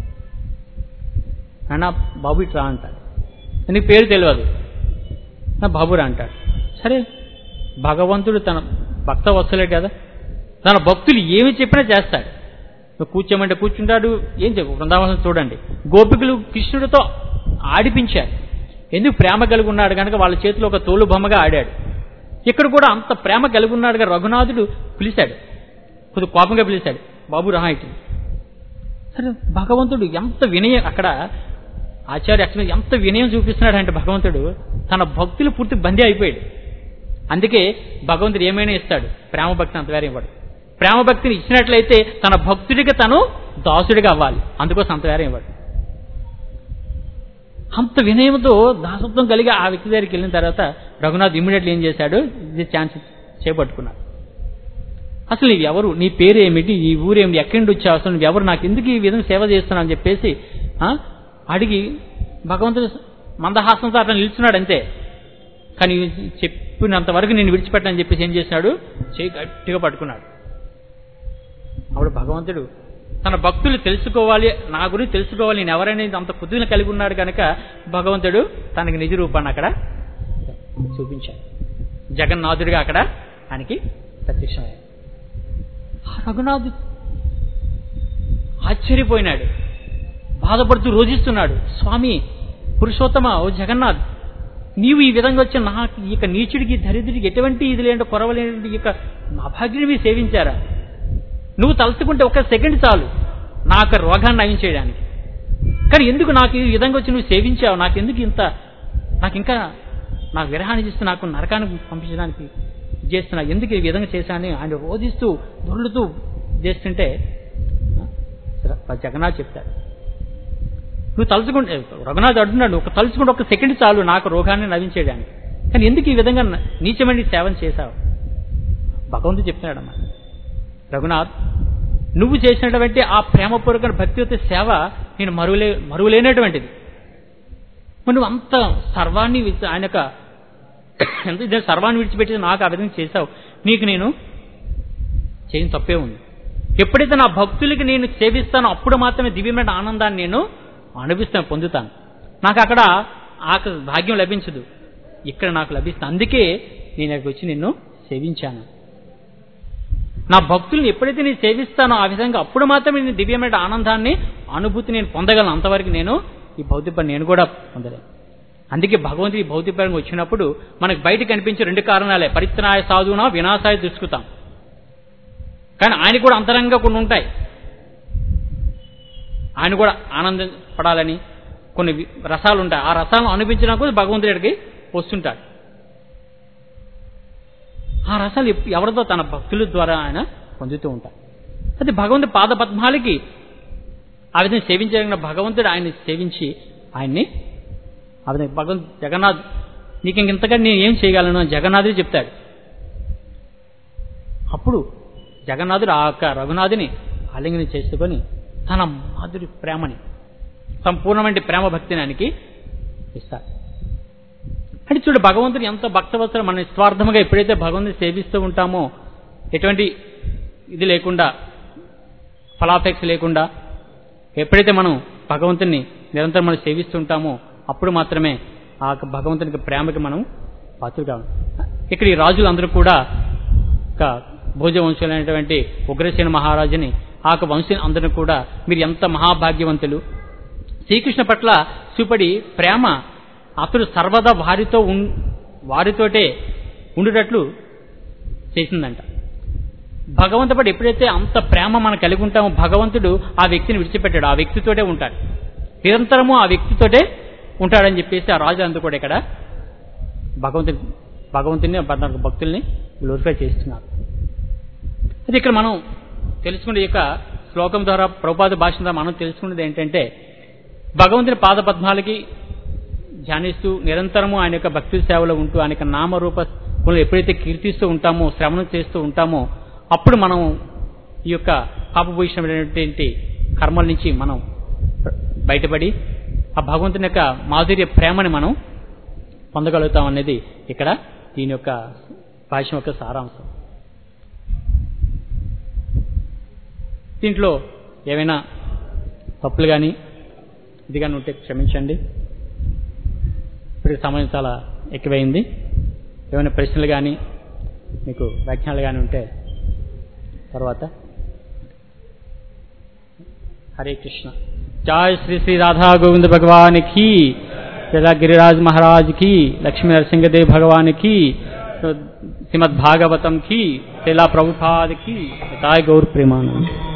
అన్నా బాబు ఇట్రా అంటాడు నీకు పేరు తెలియదు నా బాబురా అంటాడు సరే భగవంతుడు తన భక్త వస్తలేడు కదా తన భక్తులు ఏమి చెప్పినా చేస్తాడు నువ్వు కూర్చోమంటే కూర్చుంటాడు ఏం చెప్పు బృందావనం చూడండి గోపికలు కృష్ణుడితో ఆడిపించారు ఎందుకు ప్రేమ కలిగి ఉన్నాడు కనుక వాళ్ళ చేతిలో ఒక తోలు బొమ్మగా ఆడాడు ఇక్కడ కూడా అంత ప్రేమ కలిగి ఉన్నాడుగా రఘునాథుడు పిలిచాడు కొద్ది కోపంగా పిలిచాడు బాబు రహా ఇటు అరే భగవంతుడు ఎంత వినయం అక్కడ ఆచార్య అక్కడ ఎంత వినయం చూపిస్తున్నాడు అంటే భగవంతుడు తన భక్తులు పూర్తి బందీ అయిపోయాడు అందుకే భగవంతుడు ఏమైనా ఇస్తాడు ప్రేమ భక్తిని అంత వేరే ఇవ్వడు ప్రేమ భక్తిని ఇచ్చినట్లయితే తన భక్తుడికి తను దాసుడిగా అవ్వాలి అందుకోసం అంత వేరే ఇవ్వడు అంత వినయంతో దాసత్వం కలిగి ఆ వ్యక్తి దగ్గరికి వెళ్ళిన తర్వాత రఘునాథ్ ఇమ్మీడియట్లీ ఏం చేశాడు ఇది ఛాన్స్ చేపట్టుకున్నాడు అసలు నీవు ఎవరు నీ పేరు ఏమిటి ఈ ఊరేమిటి ఎక్కడి నుంచి వచ్చావు అసలు నువ్వు ఎవరు నాకు ఎందుకు ఈ విధంగా సేవ చేస్తున్నావు అని చెప్పేసి ఆ, అడిగి భగవంతుడు మందహాసంతో అట్లా నిల్చున్నాడు అంతే కానీ చెప్పినంత వరకు నేను విడిచిపెట్టని చెప్పేసి ఏం చేశాడు చేయి గట్టిగా పట్టుకున్నాడు అప్పుడు భగవంతుడు తన భక్తులు తెలుసుకోవాలి నా గురించి తెలుసుకోవాలి నేను ఎవరైనా అంత కుదున కలిగి ఉన్నాడు కనుక భగవంతుడు తనకి నిజ రూపాన్ని అక్కడ చూపించాడు జగన్నాథుడిగా అక్కడ ఆయనకి ప్రత్యక్షమయ్యాడు ఆ రఘునాథ్ ఆశ్చర్యపోయినాడు బాధపడుతూ రోజిస్తున్నాడు స్వామి పురుషోత్తమ ఓ జగన్నాథ్ నీవు ఈ విధంగా వచ్చిన నా ఈ యొక్క నీచుడికి దరిద్రుడికి ఎటువంటి ఇది లేని కొరవలేని ఈ యొక్క అభాగ్యుని మీరు సేవించారా నువ్వు తలుచుకుంటే ఒక సెకండ్ చాలు నా యొక్క రోగాన్ని నయం చేయడానికి కానీ ఎందుకు నాకు ఈ విధంగా వచ్చి నువ్వు సేవించావు నాకు ఎందుకు ఇంత నాకు ఇంకా నాకు విరహాన్ని చేస్తూ నాకు నరకానికి పంపించడానికి చేస్తున్నా ఎందుకు ఈ విధంగా చేశానని ఆయన రోధిస్తూ దొర్లుతూ చేస్తుంటే ఆ, జగన్నాథ్ చెప్తాడు నువ్వు తలుచుకుంటే రఘునాథ్ అడుగున్నాడు ఒక తలుచుకుంటే ఒక సెకండ్ చాలు నాకు రోగాన్ని నవ్వించేయడానికి కానీ ఎందుకు ఈ విధంగా నీచమైన సేవను చేశావు భగవంతుడు చెప్తున్నాడమ్మా రఘునాథ్ నువ్వు చేసినటువంటి ఆ ప్రేమపూర్వక భక్తియుత సేవ నేను మరువలే మరువలేనటువంటిది మరి నువ్వు అంత సర్వాన్ని విడిచి- ఆయన యొక్క ఎంత ఇదే సర్వాన్ని విడిచిపెట్టి నాకు ఆ విధంగా చేశావు నీకు నేను చేయని తప్పే ఉంది ఎప్పుడైతే నా భక్తులకి నేను సేవిస్తానో అప్పుడు మాత్రమే దివ్యమైన ఆనందాన్ని నేను అనుభవిస్తాను పొందుతాను నాకు అక్కడ ఆ భాగ్యం లభించదు ఇక్కడ నాకు లభిస్తుంది అందుకే నేను ఇక్కడికి వచ్చి నిన్ను సేవించాను నా భక్తుల్ని ఎప్పుడైతే నేను సేవిస్తానో ఆ విధంగా అప్పుడు మాత్రమే నేను దివ్యమైన ఆనందాన్ని అనుభూతి నేను పొందగలను అంతవరకు నేను ఈ భౌతిక పని నేను కూడా పొందలేను అందుకే భగవంతుడు ఈ భౌతిక పరంగా వచ్చినప్పుడు మనకు బయట కనిపించే రెండు కారణాలే పరిత్రాయ సాధువున వినాశాయ దుష్కృతం కానీ ఆయన కూడా అంతరంగా కొన్ని ఉంటాయి ఆయన కూడా ఆనందం పడాలని కొన్ని వి- రసాలు ఉంటాయి ఆ రసాలను అనిపించినప్పుడు భగవంతుడికి వస్తుంటాడు ఆ రసాలు ఎప్- ఎవరితో తన భక్తుల ద్వారా ఆయన పొందుతూ ఉంటాడు అది భగవంతుడి పాద పద్మాలకి ఆ విధంగా సేవించగలిగిన భగవంతుడు ఆయన్ని సేవించి ఆయన్ని ఆ విధంగా భగవంత్ జగన్నాథ్ నీకు ఇంతగా నేను ఏం చేయగలను అని జగన్నాథుడు చెప్తాడు అప్పుడు జగన్నాథుడు ఆ యొక్క రఘునాథుని ఆలింగనం చేసుకొని తన మాధురి ప్రేమని సంపూర్ణమైన ప్రేమ భక్తిని ఆయనకి ఇస్తాడు అంటే చూడు భగవంతుని ఎంత భక్తవత్సరం మన నిస్వార్థముగా ఎప్పుడైతే భగవంతుని సేవిస్తూ ఉంటామో ఎటువంటి ఇది లేకుండా ఫలాపేక్ష లేకుండా ఎప్పుడైతే మనం భగవంతుని నిరంతరం మనం సేవిస్తూ ఉంటామో అప్పుడు మాత్రమే ఆ యొక్క భగవంతునికి ప్రేమకి మనం పాత్రగా ఇక్కడ ఈ రాజులందరూ కూడా ఒక భోజవంశులైనటువంటి ఉగ్రసేన మహారాజుని ఆ యొక్క వంశం అందరూ కూడా మీరు ఎంత మహాభాగ్యవంతులు శ్రీకృష్ణ పట్ల చూపడి ప్రేమ అతడు సర్వదా వారితో ఉన్ వారితోటే ఉండుటట్లు చేసిందంట భగవంతుడు ఎప్పుడైతే అంత ప్రేమ మనం కలిగి ఉంటామో భగవంతుడు ఆ వ్యక్తిని విడిచిపెట్టాడు ఆ వ్యక్తితోటే ఉంటాడు నిరంతరము ఆ వ్యక్తితోటే ఉంటాడని చెప్పేసి ఆ రాజు అందరూ కూడా ఇక్కడ భగవంతుని భగవంతుని పద్నాలుగు భక్తుల్ని గ్లోరిఫై చేస్తున్నారు అది ఇక్కడ మనం తెలుసుకునే యొక్క శ్లోకం ద్వారా ప్రభుపాద భాష ద్వారా మనం తెలుసుకున్నది ఏంటంటే భగవంతుని పాద పద్మాలకి ధ్యానిస్తూ నిరంతరము ఆయన యొక్క భక్తి సేవలో ఉంటూ ఆయన యొక్క నామరూప గుణాలు ఎప్పుడైతే కీర్తిస్తూ ఉంటామో శ్రవణం చేస్తూ ఉంటామో అప్పుడు మనం ఈ యొక్క పాపభూషణమైనటువంటి కర్మల నుంచి మనం బయటపడి ఆ భగవంతుని యొక్క మాధుర్య ప్రేమని మనం పొందగలుగుతాం అనేది ఇక్కడ దీని యొక్క భాష్యం యొక్క సారాంశం దీంట్లో ఏమైనా తప్పులు కానీ ఇది కానీ ఉంటే క్షమించండి ఇప్పుడు సమయం చాలా ఎక్కువైంది ఏమైనా ప్రశ్నలు కానీ మీకు వ్యాఖ్యానాలు కానీ ఉంటే తర్వాత హరే కృష్ణ जय श्री श्री राधा गोविंद भगवान की जदा गिरिराज महाराज की लक्ष्मी नरसिंह देव भगवान की श्रीमद भागवतम की तेला प्रभुपाद की ताय गौर प्रेमानंद